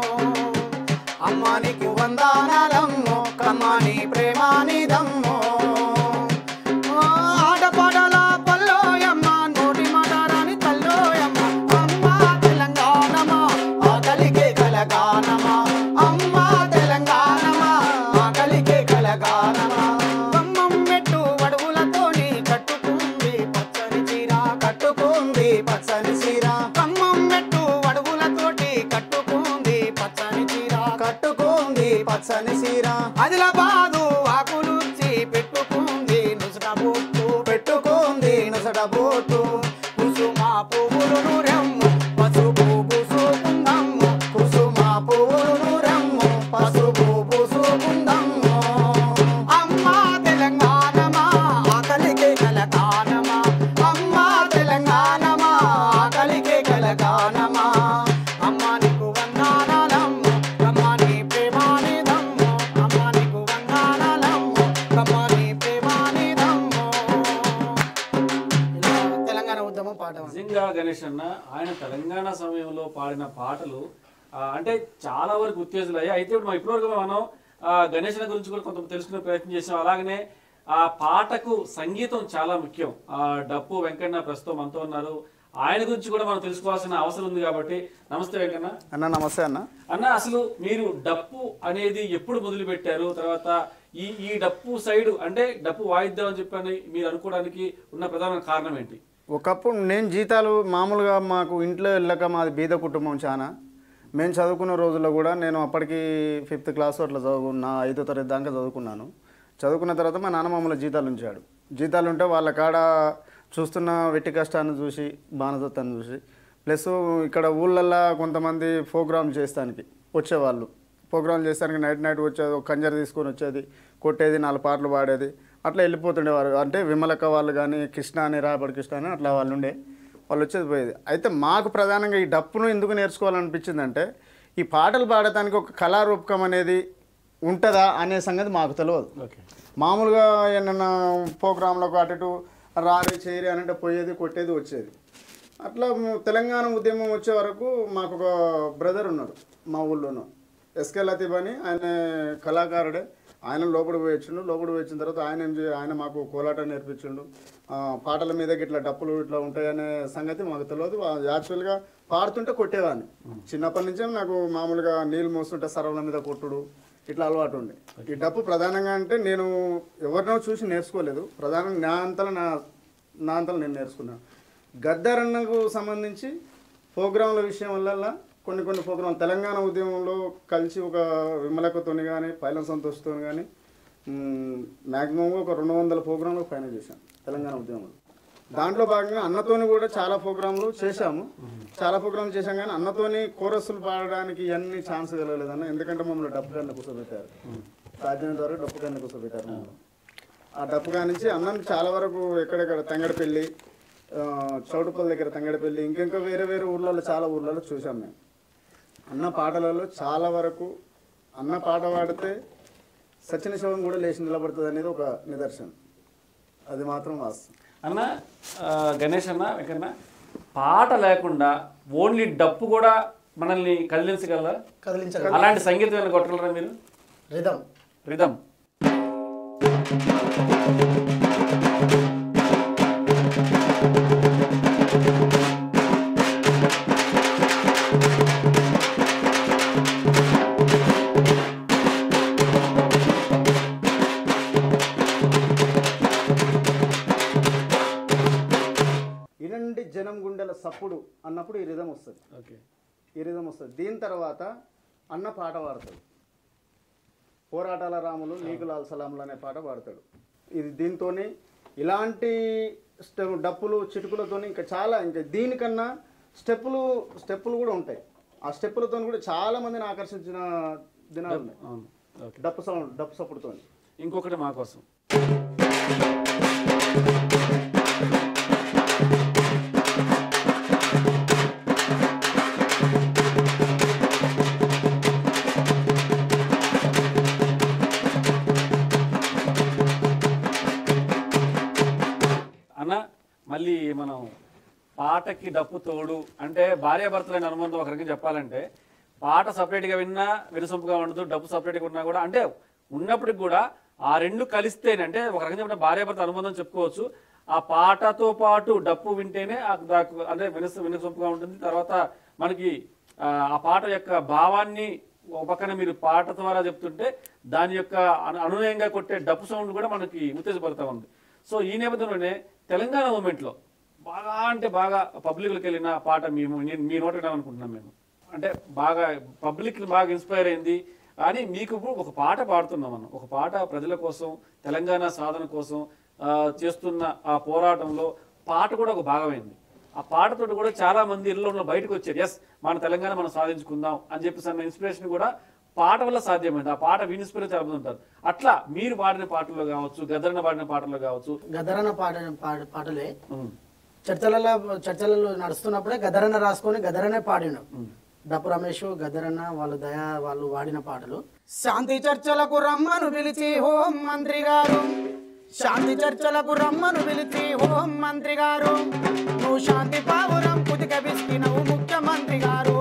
అమ్మ నీకు వందానాలమ్మో కమ్మ నీ ప్రేమానిదమ్మో ఓ ఆటపాటల పల్లోయమ్మ నోటి మాటారాని తల్లోయమ్మ అమ్మ తెలంగాణమా ఆకలికే కలగానమా అమ్మ తెలంగాణమా ఆకలికే కలగానమా కమ్మం మెట్టు అడుగులతోని కట్టుకుంది పచ్చని చీర కట్టుకుంది పచ్చని చీర కమ్మం మెట్టు అడుగులతోటి కట్టుకుంది పచ్చని చీర కట్టుకుంది పచ్చని చీర ఆదిలాబాదు ఆకులుచ్చి పెట్టుకుంది నుసట బొట్టు పెట్టుకుంది నుసట బొట్టు కుసుమ పువ్వులు రెమ్ము పసుపు పూసుకుందమ్ము కుసుమ పువ్వులు రెమ్ము పసుపు పూసుకుందమ్ము అమ్మ తెలంగాణమా ఆకలికే కలకానమా అమ్మ తెలంగాణమా ఆకలికే కలకానమా అమ్మ నీకు వందనాలమ్ము అమ్మ నీ ప్రేమానిదమ్ము అమ్మ నీకు వందనాలమ్ము అమ్మ నీ ప్రేమానిదమ్ము ఇలా తెలంగాణ ఉద్యమం పాట ఉంది. నిజంగా గణేష్ అన్న ఆయన తెలంగాణ సమయంలో పాడిన పాటలు ఆ, అంటే చాలా వరకు ఉత్తేజాలయ్యాయి అయితే ఇప్పుడు మనం ఇప్పటివరకు మనం ఆ, గణేష్ అన్న గురించి కూడా కొంత తెలుసుకునే ప్రయత్నం చేసాం అలాగనే ఆ పాటకు సంగీతం చాలా ముఖ్యం ఆ డప్పు వెంకన్న ప్రస్తుతం మనతో ఉన్నారు ఆయన గురించి కూడా మనం తెలుసుకోవాల్సిన అవసరం ఉంది కాబట్టి నమస్తే వెంకన్న అన్న నమస్తే అన్న అన్న అసలు మీరు డప్పు అనేది ఎప్పుడు మొదలు పెట్టారు తర్వాత ఈ ఈ డప్పు సైడ్ అంటే డప్పు వాయిద్యం అని చెప్పని మీరు అనుకోవడానికి ఉన్న ప్రధాన కారణం ఏంటి ఒకప్పుడు నేను జీతాలు మామూలుగా మాకు ఇంట్లో వెళ్ళక మాది బీద కుటుంబం చాలా మేము చదువుకున్న రోజుల్లో కూడా నేను అప్పటికి ఫిఫ్త్ క్లాస్ అట్లా చదువుకున్నా ఐదో తరగతి దాకా చదువుకున్నాను చదువుకున్న తర్వాత మా నాన్న మమ్మల్ని జీతాలు ఉంచాడు జీతాలు ఉంటే వాళ్ళ కాడ చూస్తున్న వెట్టి కష్టాన్ని చూసి బాణసత్తాన్ని చూసి ప్లస్ ఇక్కడ ఊళ్ళల్లో కొంతమంది ప్రోగ్రామ్ చేస్తానికి వచ్చేవాళ్ళు ప్రోగ్రామ్ చేస్తానికి నైట్ నైట్ వచ్చేది ఒక కంజర తీసుకొని వచ్చేది కొట్టేది నాలుగు పాటలు పాడేది అట్లా వెళ్ళిపోతుండేవారు అంటే విమలక్క వాళ్ళు కానీ కృష్ణ అని రాబడి కృష్ణ అని అట్లా వాళ్ళు ఉండే వాళ్ళు వచ్చేది పోయేది అయితే మాకు ప్రధానంగా ఈ డప్పును ఎందుకు నేర్చుకోవాలనిపించిందంటే ఈ పాటలు పాడటానికి ఒక కళారూపకం అనేది ఉంటుందా అనే సంగతి మాకు తెలియదు ఓకే మామూలుగా ఏమన్నా ప్రోగ్రాంలకు అటు ఇటు రారి చేయరి అని అంటే పోయేది కొట్టేది వచ్చేది అట్లా ము- తెలంగాణ ఉద్యమం వచ్చే వరకు మాకు ఒక బ్రదర్ ఉన్నాడు మా ఊళ్ళోను ఎస్కే లతీఫ్ అని ఆయన కళాకారుడే ఆయన లోపల పోయొచ్చిండు లోపల పోయొచ్చిన తర్వాత ఆయన ఏం చే- ఆయన మాకు కోలాట నేర్పించిండు ఆ, పాటల మీద ఇట్లా డప్పులు ఇట్లా ఉంటాయనే సంగతి మాకు తెలియదు వా- యాక్చువల్గా పాడుతుంటే కొట్టేవాడిని చిన్నప్పటి నుంచే నాకు మామూలుగా నీళ్ళు మోస్తుంటే సరవల మీద కొట్టుడు ఇట్లా అలవాటు ఉండే ఈ డప్పు ప్రధానంగా అంటే నేను ఎవరినో చూసి నేర్చుకోలేదు ప్రధానంగా నా అంతలో నా నా అంతలో నేను నేర్చుకున్నాను గద్దరన్నకు సంబంధించి ప్రోగ్రాంల విషయం వల్ల కొన్ని కొన్ని ప్రోగ్రాం తెలంగాణ ఉద్యమంలో కలిసి ఒక విమలకతోని కానీ పైలం సంతోష్తో కానీ మ్యాక్సిమం ఒక రెండు వందల ప్రోగ్రాంలు పైన చేశాను తెలంగాణ ఉద్యమంలో దాంట్లో భాగంగా అన్నతోని కూడా చాలా ప్రోగ్రాంలు చేశాము చాలా ప్రోగ్రాంలు చేశాం కానీ అన్నతోని కోరస్సులు పాడడానికి ఇవన్నీ ఛాన్స్ కలగలేదన్న ఎందుకంటే మమ్మల్ని డప్పు కన్నా కూర్చోబెట్టారు సాధ్యమైనంత వరకు డప్పు కన్నా కూర్చోబెట్టారు మమ్మల్ని. ఆ డప్పు కానించి అన్నం చాలా వరకు ఎక్కడెక్కడ తంగడపల్లి ఆ, చౌటుపల్లి దగ్గర తంగడపల్లి ఇంకెంకా వేరే వేరే ఊర్లలో చాలా ఊర్లలో చూసాం మేము అన్న పాటలలో చాలా వరకు అన్న పాట పాడితే సచిన శవం కూడా లేచి నిలబడుతుంది అనేది ఒక నిదర్శనం అది మాత్రం వాస్తవం అన్న ఆ, గణేష్ అన్న వెంకన్న పాట లేకుండా ఓన్లీ డప్పు కూడా మనల్ని కదిలించగలరా కదిలించగల అలాంటి సంగీతం ఏమైనా కొట్టగలరా మీరు రిధం రిధం ఇనండి జనం గుండెల సప్పుడు అన్నప్పుడు ఈ రిధం వస్తుంది ఓకే ఈ రిధం వస్తుంది దీని తర్వాత అన్న పాట పాడతాడు పోరాటాల రాములు నీకు లాల్ సలాములు అనే పాట పాడతాడు ఇది దీంతోని ఇలాంటి స్టెప్ డప్పులు చిటుకులతోని ఇంకా చాలా ఇంకా దీనికన్నా స్టెప్పులు స్టెప్పులు కూడా ఉంటాయి ఆ స్టెప్పులతో కూడా చాలా మందిని ఆకర్షించిన దినాలు ఉన్నాయి అవును ఓకే డప్పు సౌండ్ డప్పు సప్పుడుతో ఇంకొకటి మా కోసం అన్న మళ్ళీ మనం పాటకి డప్పు తోడు అంటే భార్యాభర్తలైన అనుబంధం ఒక రకంగా చెప్పాలంటే పాట సపరేట్గా విన్నా వినసొంపుగా ఉండదు డప్పు సపరేట్గా ఉన్నా కూడా అంటే ఉన్నప్పటికి కూడా ఆ రెండు కలిస్తేనే అంటే ఒక రకంగా చెప్పిన భార్యాభర్త అనుబంధం చెప్పుకోవచ్చు ఆ పాటతో పాటు డప్పు వింటేనే ఆ దాకు అంటే వినస వినసొంపుగా ఉంటుంది తర్వాత మనకి ఆ, ఆ పాట యొక్క భావాన్ని ఒక పక్కన మీరు పాట ద్వారా చెప్తుంటే దాని యొక్క అను- అనునయంగా కొట్టే డప్పు సౌండ్ కూడా మనకి ఉత్తేజపడతా ఉంది సో ఈ నేపథ్యంలోనే తెలంగాణ మూమెంట్లో బాగా అంటే బాగా పబ్లిక్లకు వెళ్ళిన పాట మేము నేను మీ నోట వినాలనుకుంటున్నాం మేము అంటే బాగా పబ్లిక్ బాగా ఇన్స్పైర్ అయింది కానీ మీకు ఇప్పుడు ఒక పాట పాడుతున్నాం మనం ఒక పాట ప్రజల కోసం తెలంగాణ సాధన కోసం ఆ, చేస్తున్న ఆ పోరాటంలో పాట కూడా ఒక భాగమైంది ఆ పాటతో కూడా చాలా మంది ఇళ్ళలో బయటకు వచ్చారు ఎస్ మన తెలంగాణ మనం సాధించుకుందాం అని చెప్పేసి అన్న ఇన్స్పిరేషన్ కూడా పాట వల్ల సాధ్యమైంది ఆ పాట వినిస్పిరేషన్ చాలా మంది ఉంటారు అట్లా మీరు పాడిన పాటల్లో కావచ్చు గద్దరన్న పాడిన పాటల్లో కావచ్చు గదరన్న పాట పాట పాటలే ఉమ్, చర్చలలో చర్చలలో నడుస్తున్నప్పుడే గదరన్న రాసుకొని గదరనే పాడిను డప్పు రమేష్ గదరన్న వాళ్ళు దయా వాళ్ళు వాడిన పాటలు శాంతి చర్చలకు రమ్మను పిలిచి హోం మంత్రి గారు శాంతి చర్చలకు రమ్మను పిలిచి హోం మంత్రి గారు నువ్వు శాంతి పావురం కుదిక విసికినవు ముఖ్యమంత్రి గారు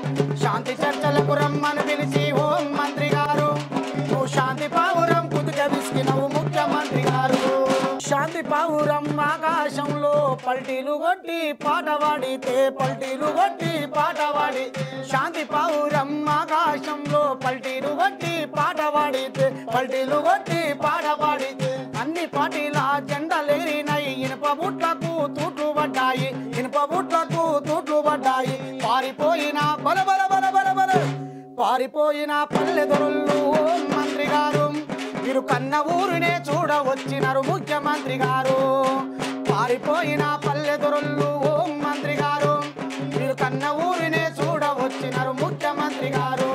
శాంతి చర్చలకు రమ్మను పిలిచి హోం మంత్రి గారు నువ్వు శాంతి పావురం కుదిక విసికినవు ముఖ్యమంత్రి గారు శాంతి పావురం ఆకాశంలో పల్టీలు కొట్టి పాట పాడితే పల్టీలు కొట్టి పాట పాడి శాంతి పావురం ఆకాశంలో పల్టీలు కొట్టి పాట పాడితే పల్టీలు కొట్టి పాట పాడితే అన్ని పార్టీల జెండలేరినాయి ఇనుప బుట్లకు తూట్లు పడ్డాయి ఇనుప బుట్లకు తూట్లు పడ్డాయి పారిపోయిన బల బల బల బల బల పారిపోయిన పల్లెదొరుళ్ళు మంత్రి గారు మీరు కన్న ఊరినే చూడవచ్చినారు ముఖ్యమంత్రి గారు పారిపోయిన పల్లెదొరుళ్ళు మంత్రి గారు మీరు కన్న ఊరినే చూడవచ్చినారు ముఖ్యమంత్రి గారు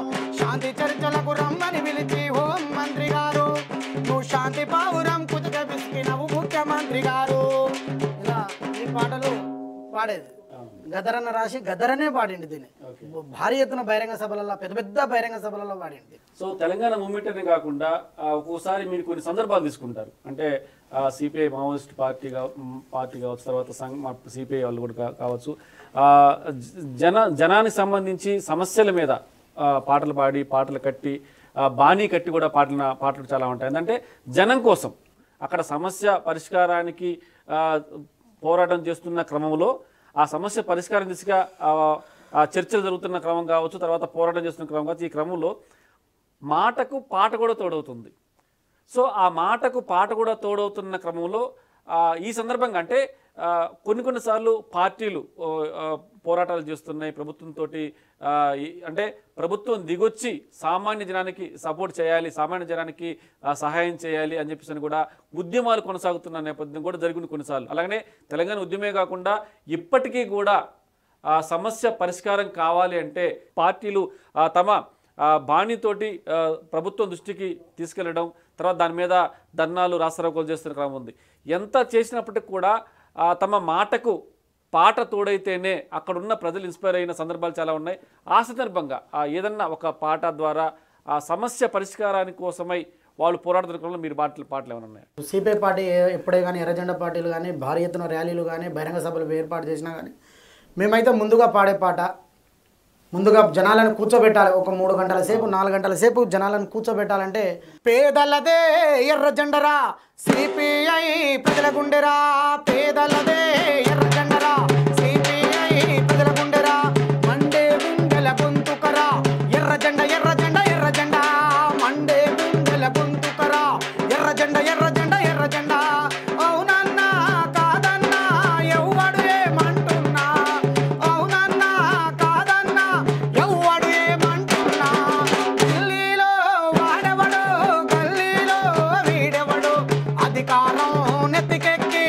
శాంతి చర్చలకు రమ్మని పిలిచి హోం మంత్రి గారు నువ్వు శాంతి పావురం కుతుక పిసికినవు ముఖ్యమంత్రి గారు ఇలా ఈ పాటలు పాడేది గదరన్న రాసి గదరనే పాడింది దీన్ని భారీ ఎత్తున బహిరంగ సభలలో పెద్ద పెద్ద బహిరంగ సభలలో పాడింది సో తెలంగాణ మూమెంట్ అనే కాకుండా ఆ, ఒక్కోసారి మీరు కొన్ని సందర్భాలు తీసుకుంటారు అంటే సిపిఐ మావోయిస్ట్ పార్టీ కా- మ్, పార్టీ కావచ్చు తర్వాత సంఘ సిపిఐ వాళ్ళు కూడా కా- కావచ్చు ఆ, జ- జన జనానికి సంబంధించి సమస్యల మీద ఆ, పాటలు పాడి పాటలు కట్టి ఆ, బాణీ కట్టి కూడా పాటలు పాటలు చాలా ఉంటాయి ఏంటంటే జనం కోసం అక్కడ సమస్య పరిష్కారానికి ఆ, పోరాటం చేస్తున్న క్రమంలో ఆ సమస్య పరిష్కారం దిశగా ఆ, ఆ చర్చలు జరుగుతున్న క్రమం కావచ్చు తర్వాత పోరాటం చేస్తున్న క్రమం కావచ్చు ఈ క్రమంలో మాటకు పాట కూడా తోడవుతుంది సో ఆ మాటకు పాట కూడా తోడవుతున్న క్రమంలో ఆ, ఈ సందర్భంగా అంటే ఆ, కొన్ని కొన్నిసార్లు పార్టీలు ఓ, ఆ, పోరాటాలు చేస్తున్నాయి ప్రభుత్వంతో అంటే ప్రభుత్వం దిగొచ్చి సామాన్య జనానికి సపోర్ట్ చేయాలి సామాన్య జనానికి ఆ, సహాయం చేయాలి అని చెప్పేసి అని కూడా ఉద్యమాలు కొనసాగుతున్న నేపథ్యం కూడా జరిగింది కొన్నిసార్లు అలాగనే తెలంగాణ ఉద్యమే కాకుండా ఇప్పటికీ కూడా ఆ సమస్య పరిష్కారం కావాలి అంటే పార్టీలు ఆ, తమ ఆ, బాణితోటి ఆ, ప్రభుత్వం దృష్టికి తీసుకెళ్లడం తర్వాత దాని మీద ధర్నాలు రాస్తారోకోలు చేస్తున్న క్రమం ఉంది ఎంత చేసినప్పటికి కూడా ఆ, తమ మాటకు పాట తోడైతేనే అక్కడున్న ప్రజలు ఇన్స్పైర్ అయిన సందర్భాలు చాలా ఉన్నాయి ఆ సందర్భంగా ఆ, ఏదన్నా ఒక పాట ద్వారా ఆ సమస్య పరిష్కారానికి కోసమై వాళ్ళు పోరాడుతున్న క్రమంలో మీరు పాటలు పాటలు ఏమైనా ఉన్నాయి సిపిఐ పార్టీ ఏ- ఎప్పుడే కానీ ఎర్రజెండా పార్టీలు కానీ భారీ ఎత్తున ర్యాలీలు కానీ బహిరంగ సభలు ఏర్పాటు చేసినా కానీ మేమైతే ముందుగా పాడే పాట ముందుగా జనాలను కూర్చోబెట్టాలి ఒక మూడు గంటల సేపు నాలుగు గంటల సేపు జనాలను కూర్చోబెట్టాలంటే పేదలదే ఎర్ర జెండరా సిపిఐ ప్రజల గుండెరా పేదలదే ఎర్ర జెండరా సిపిఐ ప్రజల గుండెరా మండే గుండెల గొంతుకరా ఎర్ర జెండ ఎర్ర జెండ ఎర్ర జెండా మండే గుండెల గొంతుకరా ఎర్ర జెండ ఎర్ర జెండ ఎర్ర జెండా అవునన్నా కాదన్నా ఎవ్వడు ఏమంటున్నా అవునన్నా కాదన్నా ఎవ్వడు ఏమంటున్నా ఢిల్లీలో వాడెవడు గల్లీలో వీడెవడు అధికారం నెత్తికెక్కి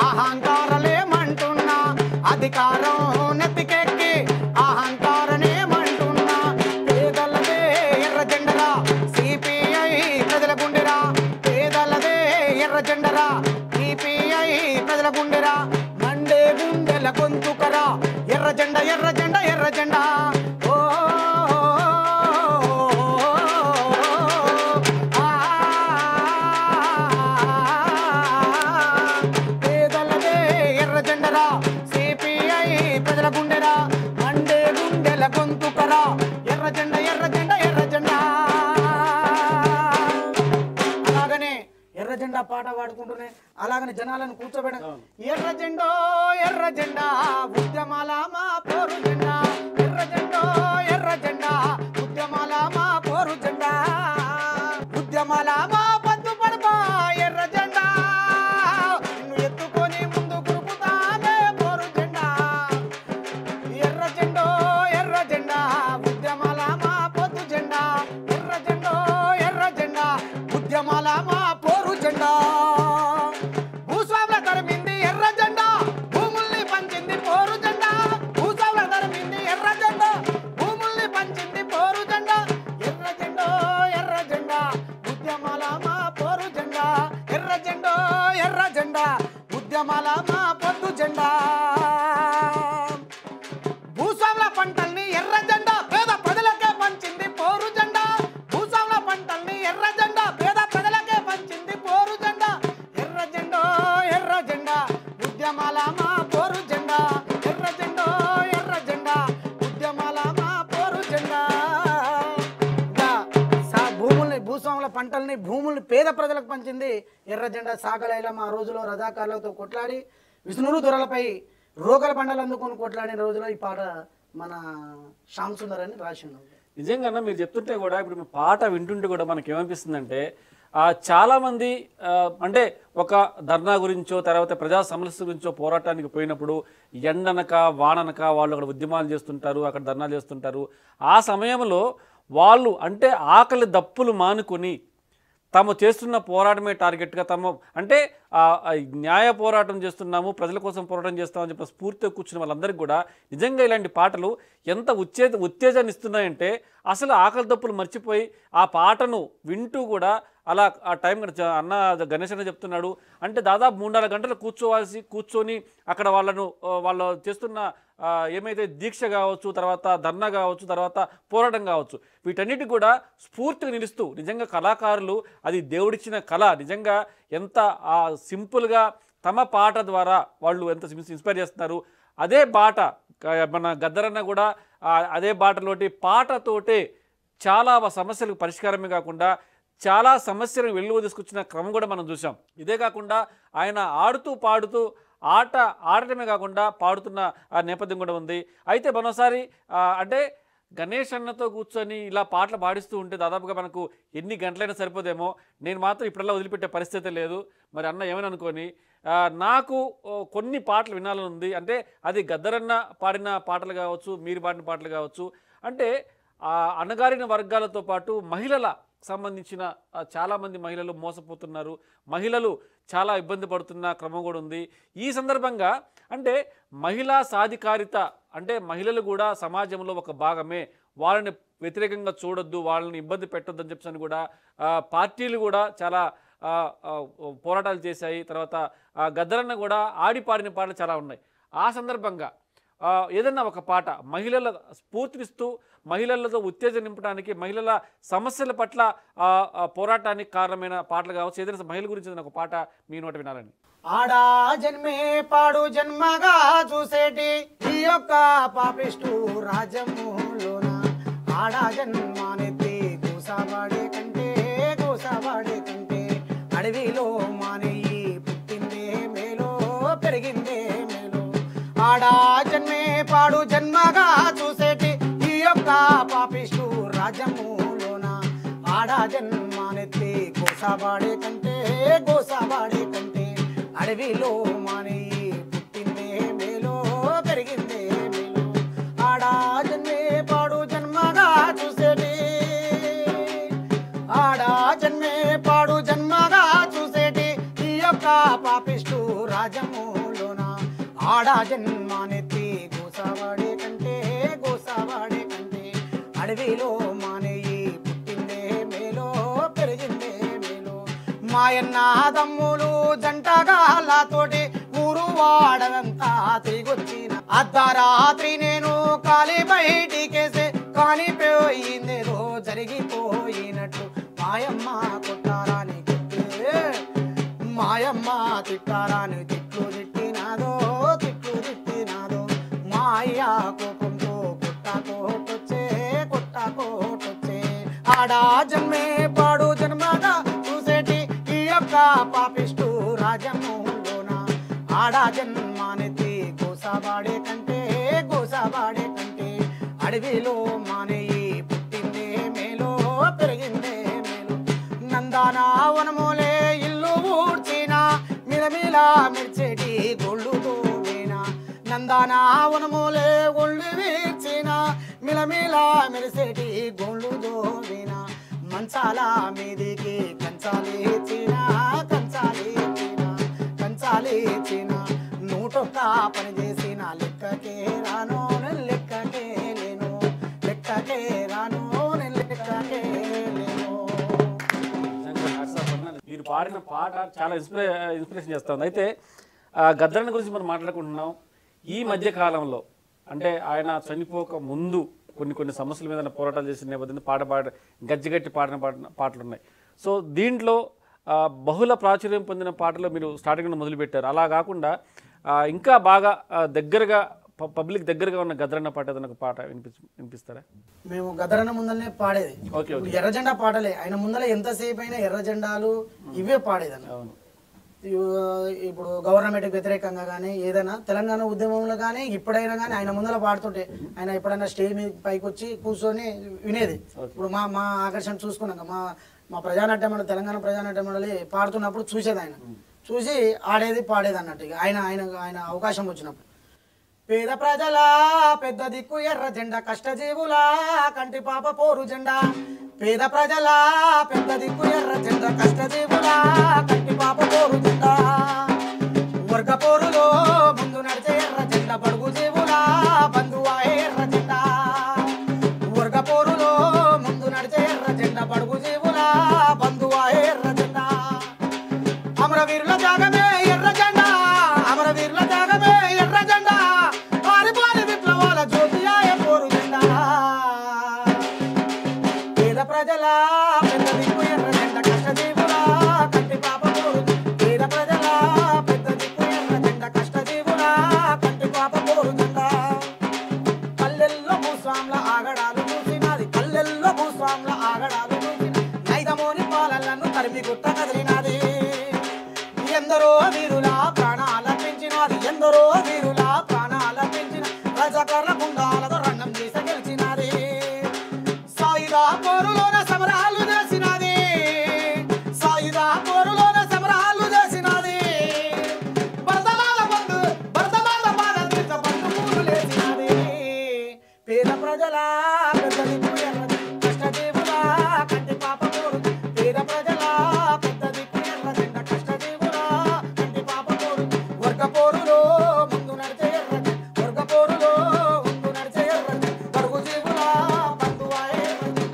అహంకారలేమంటున్నా అధికారం నెత్తికెక్కి అహంకారనేమంటున్నా పేదలదే ఎర్ర జెండరా సిపిఐ ప్రజల గుండెరా పేదలదే ఎర్ర జెండరా సిపిఐ ప్రజల గుండెరా మండే గుండెల గొంతుకరా ఎర్ర జెండ ఎర్ర జెండ ఎర్ర జెండా ఓ పేదలదే ఎర్ర జెండరా సిపిఐ ప్రజల గుండెరా మండే గుండెల గొంతుకరా ఎర్ర జెండ ఎర్ర జెండ ఎర్ర జెండా అలాగనే ఎర్ర జెండా పాట పాడుకుంటూనే అలాగనే జనాలను కూర్చోబెడ ఎర్ర జెండో ఎర్ర జెండా ఉద్యమాల మా పోరు జెండా ఎర్ర జెండో ఎర్ర జెండా ఉద్యమాల మా పోరు జెండా ఉద్యమాల మా పద్దు పడపా ఎర్ర జెండా నిన్ను ఎత్తుకొని ముందు కురుకుతానే పోరు జెండా ఎర్ర జెండో ఎర్ర జెండా ఉద్యమాల మా పొద్దు జెండా ఎర్ర జెండో ఎర్ర జెండా ఉద్యమాల మా పోరు జెండా భూస్వాముల తరిమింది ఎర్ర జెండా భూముల్ని పంచింది పోరు జెండా భూస్వాముల తరిమింది ఎర్ర జెండా భూముల్ని పంచింది పోరు జెండా ఎర్ర జెండో ఎర్ర జెండా ఉద్యమాల మా పోరు జెండా ఎర్ర జెండో ఎర్ర జెండా ఉద్యమాల మా పొద్దు జెండా భూస్వాముల పంటల్ని ఎర్ర జెండా పేద ప్రజలకే పంచింది పోరు జెండా భూస్వాముల పంటల్ని ఎర్ర జెండా పేద ప్రజలకే పంచింది పోరు జెండా ఎర్ర జెండో ఎర్ర జెండా ఉద్యమాల మా పోరు జెండా ఎర్ర జెండో ఎర్ర జెండా ఉద్యమాల మా పోరు జెండా ఇంకా సా- భూముల్ని భూస్వాముల పంటల్ని భూముల్ని పేద ప్రజలకు పంచింది ఎర్ర జెండా సాగలైల మా రోజులో రజాకారులతో కొట్లాడి విష్ణుడు దొరలపై రోగల పంటలు అందుకొని కొట్లాడిన రోజులో ఈ పాట మన శ్యామ్ సుందర్ అని రాసిండు నిజంగా మీరు చెప్తుంటే కూడా ఇప్పుడు మీ పాట వింటుంటే కూడా మనకి ఏమనిపిస్తుందంటే ఆ, చాలా మంది ఆ, అంటే ఒక ధర్నా గురించో తర్వాత ప్రజా సమస్య గురించో పోరాటానికి పోయినప్పుడు ఎండనక వాననక వాళ్ళు అక్కడ ఉద్యమాలు చేస్తుంటారు అక్కడ ధర్నాలు చేస్తుంటారు ఆ సమయంలో వాళ్ళు అంటే ఆకలి దప్పులు మానుకొని తాము చేస్తున్న పోరాటమే టార్గెట్గా తమ అంటే ఆ, ఆ న్యాయ పోరాటం చేస్తున్నాము ప్రజల కోసం పోరాటం చేస్తామని చెప్పి స్ఫూర్తితో కూర్చున్న వాళ్ళందరికీ కూడా నిజంగా ఇలాంటి పాటలు ఎంత ఉచ్చే ఉత్తేజాన్ని ఇస్తున్నాయంటే అసలు ఆకలి దప్పులు మర్చిపోయి ఆ పాటను వింటూ కూడా అలా ఆ టైం కూడా చ- అన్న గణేష్ అన్న చెప్తున్నాడు అంటే దాదాపు మూడు నాలుగు గంటలు కూర్చోవాల్సి కూర్చొని అక్కడ వాళ్ళను ఆ, వాళ్ళు చేస్తున్న ఆ, ఏమైతే దీక్ష కావచ్చు తర్వాత ధర్నా కావచ్చు తర్వాత పోరాటం కావచ్చు వీటన్నిటి కూడా స్ఫూర్తిగా నిలుస్తూ నిజంగా కళాకారులు అది దేవుడిచ్చిన కళ నిజంగా ఎంత ఆ సింపుల్గా తమ పాట ద్వారా వాళ్ళు ఎంత ఇన్స్పైర్ చేస్తున్నారు అదే బాట క- మన గద్దరన్న కూడా ఆ, అదే బాటలోటి పాటతోటే చాలా వ- సమస్యలకు పరిష్కారమే కాకుండా చాలా సమస్యలను వెలుగు తీసుకొచ్చిన క్రమం కూడా మనం చూసాం ఇదే కాకుండా ఆయన ఆడుతూ పాడుతూ ఆట ఆడటమే కాకుండా పాడుతున్న ఆ నేపథ్యం కూడా ఉంది అయితే మరోసారి ఆ, అంటే గణేష్ అన్నతో కూర్చొని ఇలా పాటలు పాడిస్తూ ఉంటే దాదాపుగా మనకు ఎన్ని గంటలైనా సరిపోదేమో నేను మాత్రం ఇప్పుడల్లా వదిలిపెట్టే పరిస్థితి లేదు మరి అన్న ఏమని అనుకోని ఆ, నాకు ఓ, కొన్ని పాటలు వినాలని ఉంది అంటే అది గద్దరన్న పాడిన పాటలు కావచ్చు మీరు పాడిన పాటలు కావచ్చు అంటే ఆ అణగారిన వర్గాలతో పాటు మహిళల సంబంధించిన ఆ, చాలామంది మహిళలు మోసపోతున్నారు మహిళలు చాలా ఇబ్బంది పడుతున్న క్రమం కూడా ఉంది ఈ సందర్భంగా అంటే మహిళా సాధికారిత అంటే మహిళలు కూడా సమాజంలో ఒక భాగమే వాళ్ళని వ్యతిరేకంగా చూడొద్దు వాళ్ళని ఇబ్బంది పెట్టొద్దు అని చెప్పని కూడా ఆ, పార్టీలు కూడా చాలా ఆ, ఆ, పోరాటాలు చేశాయి తర్వాత ఆ, గద్దరన్న కూడా ఆడి పాడిన పాటలు చాలా ఉన్నాయి ఆ సందర్భంగా ఆ, ఏదన్నా ఒక పాట మహిళల స్ఫూర్తినిస్తూ మహిళలతో ఉత్తేజం నింపడానికి మహిళల సమస్యల పట్ల ఆ, ఆ, పోరాటానికి కారణమైన పాటలు కావచ్చు ఏదైనా మహిళ గురించి ఏదైనా ఒక పాట మీ నోట వినాలని ఆడా జన్మే పాడు జన్మగా చూసేటి ఈ యొక్క పాపిష్టు రాజములోన ఆడా జన్మానెత్తి కూసావాడే కంటే కూసావాడే కంటే అడవిలో మానేయి పుట్టిందే మేలో పెరిగిందే మేలో ఆడా జన్మే పాడు జన్మగా చూసేటి ఈ యొక్క పాపిష్టు రాజములోన ఆడా జన్మానెత్తి గోసాబాడే కంటే గోసాబాడే కంటే అడవిలో మాని పుట్టిందే మేలో పెరిగిందే మేలో ఆడా జన్మే పాడు జన్మగా చూసేటి ఆడా జన్మే పాడు జన్మగా చూసేటి ఈ యొక్క పాపిష్టు రాజములోన ఆడా జన్మానెత్తి గోసావాడే కంటే గోసావాడే కంటే అడవిలో మానేయి పుట్టిందే మేలో పెరిగిందే మేలో మాయన్న తమ్ములు జంటగాళ్ళతోటి ఊరు వాడదంతా తిరిగొచ్చిన అర్ధరాత్రి నేను కాలి బయటికేసే కాలిపోయిందేదో జరిగిపోయినట్టు మాయమ్మ కొట్టారాని కొట్టే మాయమ్మ తిట్టారాని తిట్లు తిట్టినాదో తిట్లు తిట్టినాదో మాయ కోపంతో కొట్టాకోటొచ్చే కొట్టాకోటొచ్చే ఆడా జన్మే పాడు జన్మగా చూసేటి ఈ యొక్క పాపిష్టు రాజమోహంలోన ఆడా జన్మానెత్తి గోసాబాడే కంటే గోసాబాడే కంటే అడవిలో మానేయి పుట్టిందే మేలో పెరిగిందే మేలో నందానా వనమూలే ఇల్లు ఊడ్చిన మిలమిలా మిర్చేటి గొళ్ళు తోవేనా నందానా వనమూలే ఒళ్ళు వీర్చిన మిలమిలా మెరిసేటి గొళ్ళు దోవేనా మంచాల మీదికి కంచాలేచిన కంచాలేచిన కంచాలేచిన నూటొక్క పని చేసిన లెక్కకే రాను నేను లెక్కకే లేను లెక్కకే రాను నేను లెక్కకే లేను నిజంగా hats off అన్న. మీరు పాడిన పాట చాలా ఇన్స్పిరే ఇన్స్పిరేషన్ చేస్తుంది అయితే ఆ, గద్దరన్న గురించి మనం మాట్లాడుకుంటున్నాం ఈ మధ్య కాలంలో అంటే ఆయన చనిపోక ముందు కొన్ని కొన్ని సమస్యల మీద పోరాటాలు చేసిన నేపథ్యంలో పాట పాడ గజ్జిగట్టి పాడిన పాట పాటలు ఉన్నాయి సో దీంట్లో ఆ, బహుళ ప్రాచుర్యం పొందిన పాటలు మీరు స్టార్టింగ్ మొదలుపెట్టారు అలా కాకుండా ఆ, ఇంకా బాగా ఆ, దగ్గరగా ప- పబ్లిక్ దగ్గరగా ఉన్న గద్దరన్న పాట ఏదైనా ఒక పాట వినిపించ వినిపిస్తారా మేము గదరన్న ముందరనే పాడేది ఓకే ఓకే ఇప్పుడు ఎర్ర జెండా పాటలే ఆయన ముందర ఎంతసేపు అయినా ఎర్ర జెండాలు ఇవే పాడేదన్న అవును ఇవ్- ఇప్పుడు గవర్నమెంట్ వ్యతిరేకంగా కానీ ఏదైనా తెలంగాణ ఉద్యమంలో కానీ ఇప్పుడైనా కానీ ఆయన ముందర పాడుతుంటే ఆయన ఎప్పుడైనా స్టేజ్ మీద పైకి వచ్చి కూర్చొని వినేది ఇప్పుడు మా మా ఆకర్షణ చూసుకున్నాక మా మా ప్రజానాట్య మండలి తెలంగాణ ప్రజానాట్య మండలి పాడుతున్నప్పుడు చూసేది ఆయన చూసి ఆడేది పాడేది అన్నట్టు ఇక ఆయన ఆయన ఆయన అవకాశం వచ్చినప్పుడు పేద ప్రజల పెద్ద దిక్కు ఎర్ర జెండా కష్టజీవుల కంటి పాప పోరు జెండా పేద ప్రజల పెద్ద దిక్కు ఎర్ర జెండా కష్టజీవుల కంటి పాప పోరు జెండా వర్గ పోరులో ముందు నడిచే ఎర్ర జెండా బడుగు జీవుల బంధువా ఎర్ర జెండా వర్గ పోరులో ముందు నడిచే ఎర్ర జెండా బడుగు జీవుల బంధువా ఎర్ర జెండా అమరవీరుల త్యాగమే ఎర్ర జెండా అమరవీరుల త్యాగమే ఎర్ర జెండా పారిపోని విప్లవాల జ్యోతియాయ పోరు జెండా పేద ప్రజల పెద్ద దిక్కు ఎర్ర జెండా కష్టజీవుల కంటి పాప పోరు పేద ప్రజల పెద్ద దిక్కు ఎర్ర జెండా కష్టజీవుల కంటి పాప పోరు జెండా కల్లెల్లో భూస్వాముల ఆగడాలు చూసినది కల్లెల్లో భూస్వాముల నంది గుట్ట కదిలినది ఎందరో వీరుల ప్రాణాల పెంచినది ఎందరో వీరుల ప్రాణాల పెంచిన రజకర్ల గుండాలతో రంగం చేసి గెలిచినది సాయుధ పోరులోన సమరాలు చేసినది సాయుధ పోరులోన సమరాలు చేసినది భరతమాల బంధు భరతమాల భారతదేశ బంధువులు లేచినది పేద ప్రజల పెద్దది ఎర్రది కష్టజీవుల కంటి పాప కోరు పేద ప్రజల పెద్దది ఎర్రజెండ కష్టజీవుల కంటి పాప కోరు వర్గ పోరులో ముందు నడిచే ఎర్రది వర్గ పోరులో ముందు నడిచే ఎర్రది పరుగు జీవుల బంధువాయే ఎర్రజెండ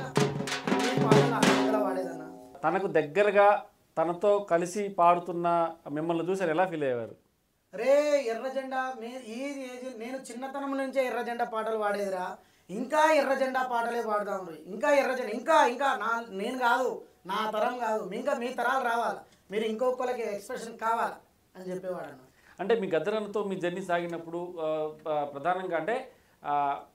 ఈ పాటలు అందరూ వాడేదన్నా తనకు దగ్గరగా తనతో కలిసి పాడుతున్న మిమ్మల్ని చూసారు ఎలా ఫీల్ అయ్యేవారు రే ఎర్ర జెండా మే ఈ ఏజ్ నేను చిన్నతనం నుంచే ఎర్ర జెండా పాటలు పాడేదిరా ఇంకా ఎర్ర జెండా పాటలే పాడదాం రే ఇంకా ఎర్ర జెండా ఇంకా ఇంకా నా నేను కాదు నా తరం కాదు ఇంకా మీ తరాలు రావాలి మీరు ఇంకొకరికి ఎక్స్ప్రెషన్ కావాలి అని చెప్పేవాడు అన్న అంటే మీ గద్దరన్నతో మీ జర్నీ సాగినప్పుడు ఆ, ప- ప్రధానంగా అంటే ఆ,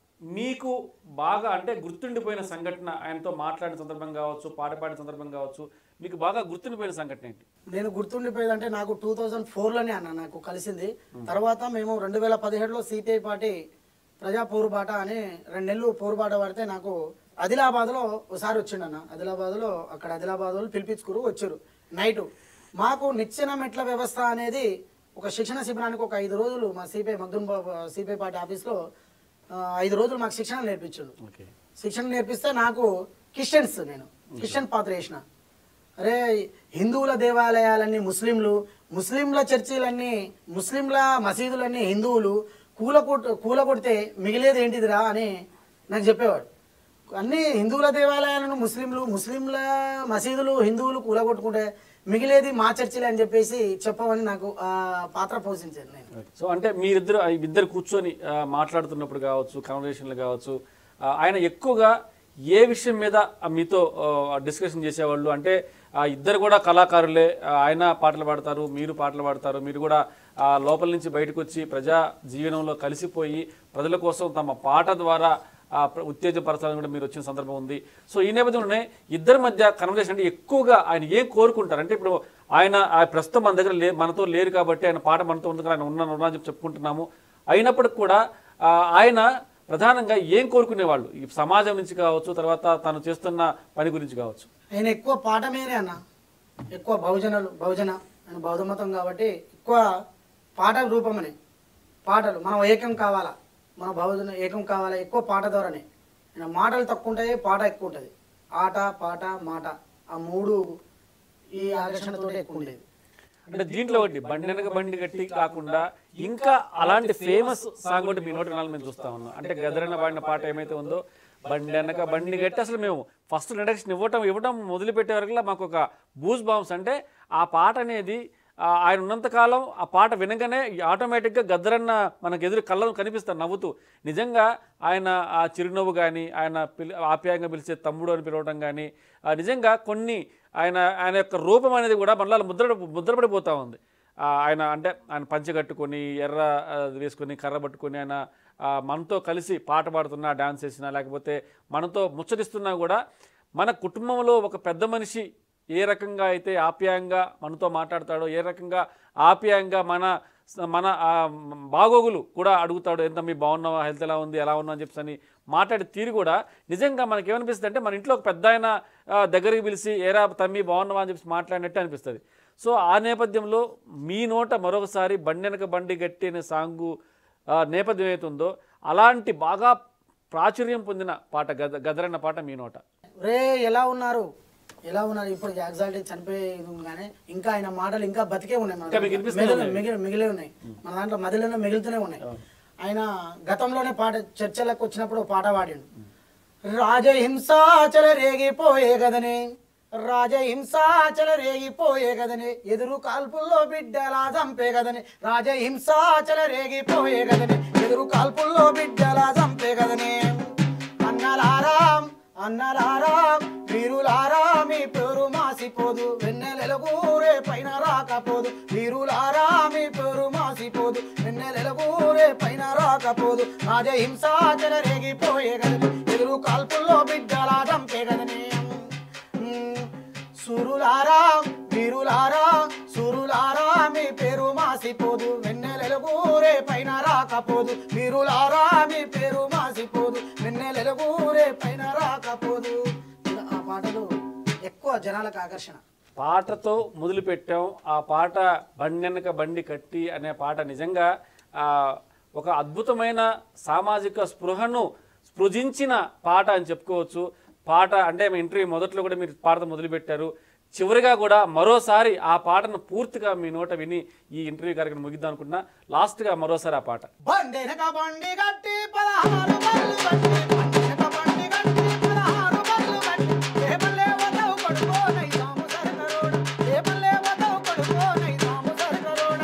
మీకు బాగా అంటే గుర్తుండిపోయిన సంఘటన ఆయనతో మాట్లాడిన సందర్భం కావచ్చు పాట పాడిన సందర్భం కావచ్చు మీకు బాగా గుర్తుండిపోయిన సంఘటన ఏంటి నేను గుర్తుండిపోయేది అంటే నాకు టూ థౌజండ్ ఫోర్లోనే అన్న నాకు కలిసింది తర్వాత మేము రెండు వేల పదిహేడులో సిపిఐ పార్టీ ప్రజా పోరుబాట అని రెండు నెలలు పోరుబాట పడితే నాకు ఆదిలాబాద్లో ఒకసారి వచ్చిండన్న ఆదిలాబాద్లో అక్కడ ఆదిలాబాద్ వాళ్ళు పిలిపించుకురు వచ్చారు నైటు మాకు నిచ్చెన మెట్ల వ్యవస్థ అనేది ఒక శిక్షణ శిబిరానికి ఒక ఐదు రోజులు మా సిపిఐ మగ్దున్ సిపిఐ పార్టీ ఆఫీస్లో ఆ, ఐదు రోజులు మాకు శిక్షణ నేర్పించాడు ఓకే శిక్షణ నేర్పిస్తే నాకు క్రిస్టియన్స్ నేను క్రిస్టియన్ పాత్ర వేసిన అరే హిందువుల దేవాలయాలన్నీ ముస్లింలు ముస్లింల చర్చిలన్నీ ముస్లింల మసీదులన్నీ హిందువులు కూల కూల కొడితే మిగిలేది ఏంటిదిరా అని నాకు చెప్పేవాడు అన్ని హిందువుల దేవాలయాలను ముస్లింలు ముస్లింల మసీదులు హిందువులు కూలగొట్టుకుంటే మిగిలేది మా చర్చిలే అని చెప్పేసి చెప్పమని నాకు ఆ పాత్ర పోషించాను నేను సో అంటే మీరిద్దరు ఆ ఇద్దరు కూర్చొని ఆ, మాట్లాడుతున్నప్పుడు కావచ్చు కన్వర్జేషన్లు కావచ్చు ఆ, ఆయన ఎక్కువగా ఏ విషయం మీద ఆ, మీతో డిస్కషన్ చేసేవాళ్ళు అంటే ఆ, ఇద్దరు కూడా కళాకారులే ఆ, ఆయన పాటలు పాడతారు మీరు పాటలు పాడతారు మీరు కూడా ఆ, లోపల నుంచి బయటకు వచ్చి ప్రజా జీవనంలో కలిసిపోయి ప్రజల కోసం తమ పాట ద్వారా ఆ, ప్ర- ఉత్తేజపరచాలని కూడా మీరు వచ్చిన సందర్భం ఉంది సో ఈ నేపథ్యంలోనే ఇద్దరి మధ్య కన్వర్జేషన్ అంటే ఎక్కువగా ఆయన ఏం కోరుకుంటారు అంటే ఇప్పుడు ఆయన ఆ ప్రస్తుతం మన దగ్గర లే మనతో లేరు కాబట్టి ఆయన పాట మనతో ఉంది కదా, ఆయన ఉన్నాను ఉన్నా అని చెప్పి చెప్పుకుంటున్నాము అయినప్పటికి కూడా ఆ, ఆయన ప్రధానంగా ఏం కోరుకునేవాళ్ళు ఈ సమాజం నుంచి కావచ్చు తర్వాత తను చేస్తున్న పని గురించి కావచ్చు ఆయన ఎక్కువ పాట మీదే అన్న ఎక్కువ బహుజనులు బహుజన ఆయన బౌద్ధ మతం కాబట్టి ఎక్కువ పాట రూపమని పాటలు మనం ఏకం కావాలా మన బహుజన ఏకం కావాలా ఎక్కువ పాట ద్వారానే ఆయన మాటలు తక్కువ ఉంటాయి పాట ఎక్కువ ఉంటుంది ఆట పాట మాట ఆ మూడు ఈ ఆకర్షణతో ఎక్కువ ఉండేది అంటే దీంట్లో ఒకటి బండి వెనక బండి గట్టి కాకుండా ఇంకా అలాంటి ఫేమస్ సాంగ్ ఒకటి మీ నోటి నాలుగు మేము చూస్తా ఉన్నాం అంటే గదరన్న పాడిన పాట ఏమైతే ఉందో బండి వెనక బండి గట్టి అసలు మేము ఫస్ట్ ఇంట్రడక్షన్ ఇవ్వటం ఇవ్వటం మొదలుపెట్టే వరకు మాకు ఒక బూస్ బాంబ్స్ అంటే ఆ పాట అనేది ఆ, ఆయన ఉన్నంతకాలం ఆ పాట వినగానే ఆటోమేటిక్గా గద్దరన్న మనకు ఎదురు కళ్ళను కనిపిస్తారు నవ్వుతూ నిజంగా ఆయన ఆ చిరునవ్వు కానీ ఆయన పిలి ఆప్యాయంగా పిలిచే తమ్ముడు అని పిలవడం కానీ నిజంగా కొన్ని ఆయన ఆయన యొక్క రూపం అనేది కూడా మళ్ళీ ముద్ర ముద్రపడిపోతూ ఉంది ఆ, ఆయన అంటే ఆయన పంచె కట్టుకొని ఎర్ర ఆ, వేసుకొని కర్ర పట్టుకొని ఆయన ఆ, మనతో కలిసి పాట పాడుతున్నా డాన్స్ చేసినా లేకపోతే మనతో ముచ్చటిస్తున్నా కూడా మన కుటుంబంలో ఒక పెద్ద మనిషి ఏ రకంగా అయితే ఆప్యాయంగా మనతో మాట్లాడతాడో ఏ రకంగా ఆప్యాయంగా మన మన ఆ, బాగోగులు కూడా అడుగుతాడు ఎంత మీ బాగున్నావా హెల్త్ ఎలా ఉంది ఎలా ఉన్నా అని చెప్పేసి అని మాట్లాడే తీరు కూడా నిజంగా మనకి ఏమనిపిస్తుంది అంటే మన ఇంట్లో ఒక పెద్ద ఆయన ఆ, దగ్గరికి పిలిచి ఏరా తమ్మి బాగున్నావా అని చెప్పి మాట్లాడినట్టు అనిపిస్తుంది సో ఆ నేపథ్యంలో మీ నోట మరొకసారి బండి వెనక బండి గట్టి అనే సాంగు ఆ, నేపథ్యం ఏతుందో అలాంటి బాగా ప్రాచుర్యం పొందిన పాట గద గదరన్న పాట మీ నోట రే ఎలా ఉన్నారు ఎలా ఉన్నారు ఇప్పుడు ఎగ్జాక్ట్ చనిపోయి కానీ ఇంకా ఆయన మాటలు ఇంకా బతికే ఉన్నాయి మన ఇంకా మీకు దాంట్లో. వినిపిస్తూనే మిగిలి- మిగిలి మిగిలే ఉన్నాయి మన దాంట్లో మదిలోనే మిగులుతూనే ఉన్నాయి ఆయన గతంలోనే పాట చర్చలకు వచ్చినప్పుడు ఒక పాట పాడాడు రాజహింసాచల రేగిపోయే గదనే రాజహింసాచల రేగిపోయే గదనే ఎదురు కాల్పుల్లో బిడ్డలా చంపే గదనే రాజహింసాచల రేగిపోయే గదనే ఎదురు కాల్పుల్లో బిడ్డలా చంపే గదనే అన్నలారాం అన్నలారాం వీరులారా మీ పేరు మాసిపోదు వెన్నెలెలగూరే పైన రాకపోదు వీరులారా మీ పేరు మాసిపోదు వెన్నెలెలగూరే పైన రాకపోదు రాజహింసాచల రేగిపోయే గదని ఎదురు కాల్పుల్లో బిడ్డలా చంపే గదని ఉమ్, సురులారా ఎక్కువ జనాలకు ఆకర్షణ పాటతో మొదలుపెట్టాం ఆ పాట బండెనక బండి కట్టి అనే పాట నిజంగా ఆ, ఒక అద్భుతమైన సామాజిక స్పృహను స్పృజించిన పాట అని చెప్పుకోవచ్చు పాట అంటే మీ ఇంటర్వ్యూ మొదట్లో కూడా మీరు పాట మొదలుపెట్టారు చివరిగా కూడా మరోసారి ఆ పాటను పూర్తిగా మీ నోట విని ఈ ఇంటర్వ్యూ కార్యక్రమం ముగిద్దాం అనుకుంటున్నా లాస్ట్గా మరోసారి ఆ పాట బండెనక బండి గట్టి పదహారు బళ్ళు గట్టి బండెనక బండి గట్టి పదహారు బళ్ళు గట్టి ఏ పల్లె వదవు కొడుకో నైజాము సరకరోడ ఏ పల్లె వదవు కొడుకో నైజాము సరకరోడ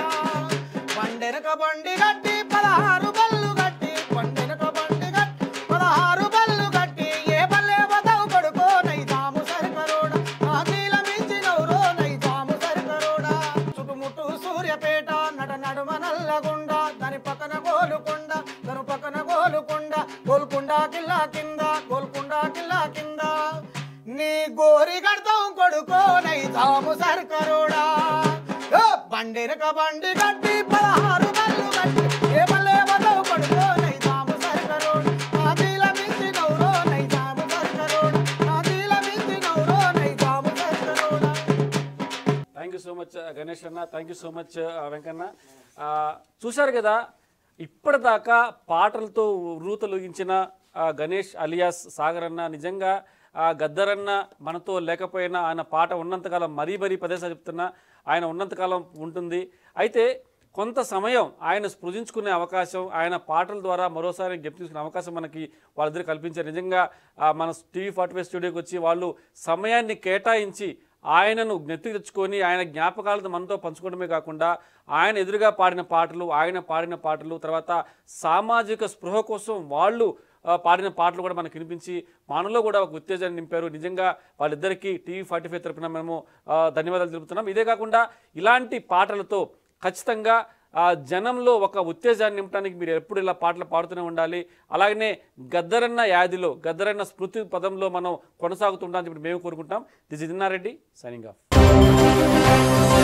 బండెనక బండి గట్టి పదహారు బళ్ళు గట్టి బండెనక బండి గట్టి పదహారు బళ్ళు గట్టి ఏ పల్లె వదవు కొడుకో నైజాము సరకరోడ ఆకీల మించినవురో నైజాము సరకరోడ చుట్టుముట్టు సూర్యపేట నడ నడుమ నల్లగుండ దాని పక్కన గోలుకొండ దాని పక్కన గోలుకొండ గోల్కొండ కిల్లా కింద గోల్కొండ కిల్లా కింద నీ గోరి గడతాం కొడుకో నైజాము సర్కరోడా ఏ బండిరక బండి గట్టి పదహారు బళ్ళు గట్టి ఏ బల్లే బదవు కొడుకో నైజాము సర్కరోడ్ నాదీల మించి నౌరో నైజాము సర్కరోడ్ నాదీల మించి నౌరో నైజాము సర్కరోడా thank you so much Ganesh అన్న thank you so much Venkanna ఆ, చూశారు కదా ఇప్పటిదాకా పాటలతో రూతలుగించిన ఆ, గణేష్ అలియాస్ సాగర్ అన్న నిజంగా ఆ, గద్దరన్న మనతో లేకపోయినా ఆయన పాట ఉన్నంతకాలం మరీ మరీ పదేసారి చెప్తున్నా ఆయన ఉన్నంతకాలం ఉంటుంది అయితే కొంత సమయం ఆయన స్పృజించుకునే అవకాశం ఆయన పాటల ద్వారా మరోసారి జ్ఞప్తి తీసుకునే అవకాశం మనకి వాళ్ళిద్దరు కల్పించారు నిజంగా ఆ, మన టీవీ ఫార్టీ ఫైవ్ స్టూడియోకి వచ్చి వాళ్ళు సమయాన్ని కేటాయించి ఆయనను జ్ఞప్తి తెచ్చుకొని ఆయన జ్ఞాపకాలతో మనతో పంచుకోవడమే కాకుండా ఆయన ఎదురుగా పాడిన పాటలు ఆయన పాడిన పాటలు తర్వాత సామాజిక స్పృహ కోసం వాళ్ళు ఆ, పాడిన పాటలు కూడా మనకు వినిపించి మనలో కూడా ఒక ఉత్తేజాన్ని నింపారు నిజంగా వాళ్ళిద్దరికీ టీవీ ఫార్టీ ఫైవ్ తరపున మేము ఆ, ధన్యవాదాలు తెలుపుతున్నాం ఇదే కాకుండా ఇలాంటి పాటలతో ఖచ్చితంగా ఆ జనంలో ఒక ఉత్తేజాన్ని నింపడానికి మీరు ఎప్పుడు ఇలా పాటలు పాడుతూనే ఉండాలి అలాగనే గద్దరన్న యాదిలో గద్దరన్న స్మృతి పదంలో మనం కొనసాగుతుంటామని చెప్పి మేము కోరుకుంటాం దిస్ ఇన్నారెడ్డి సైనింగ్ ఆఫ్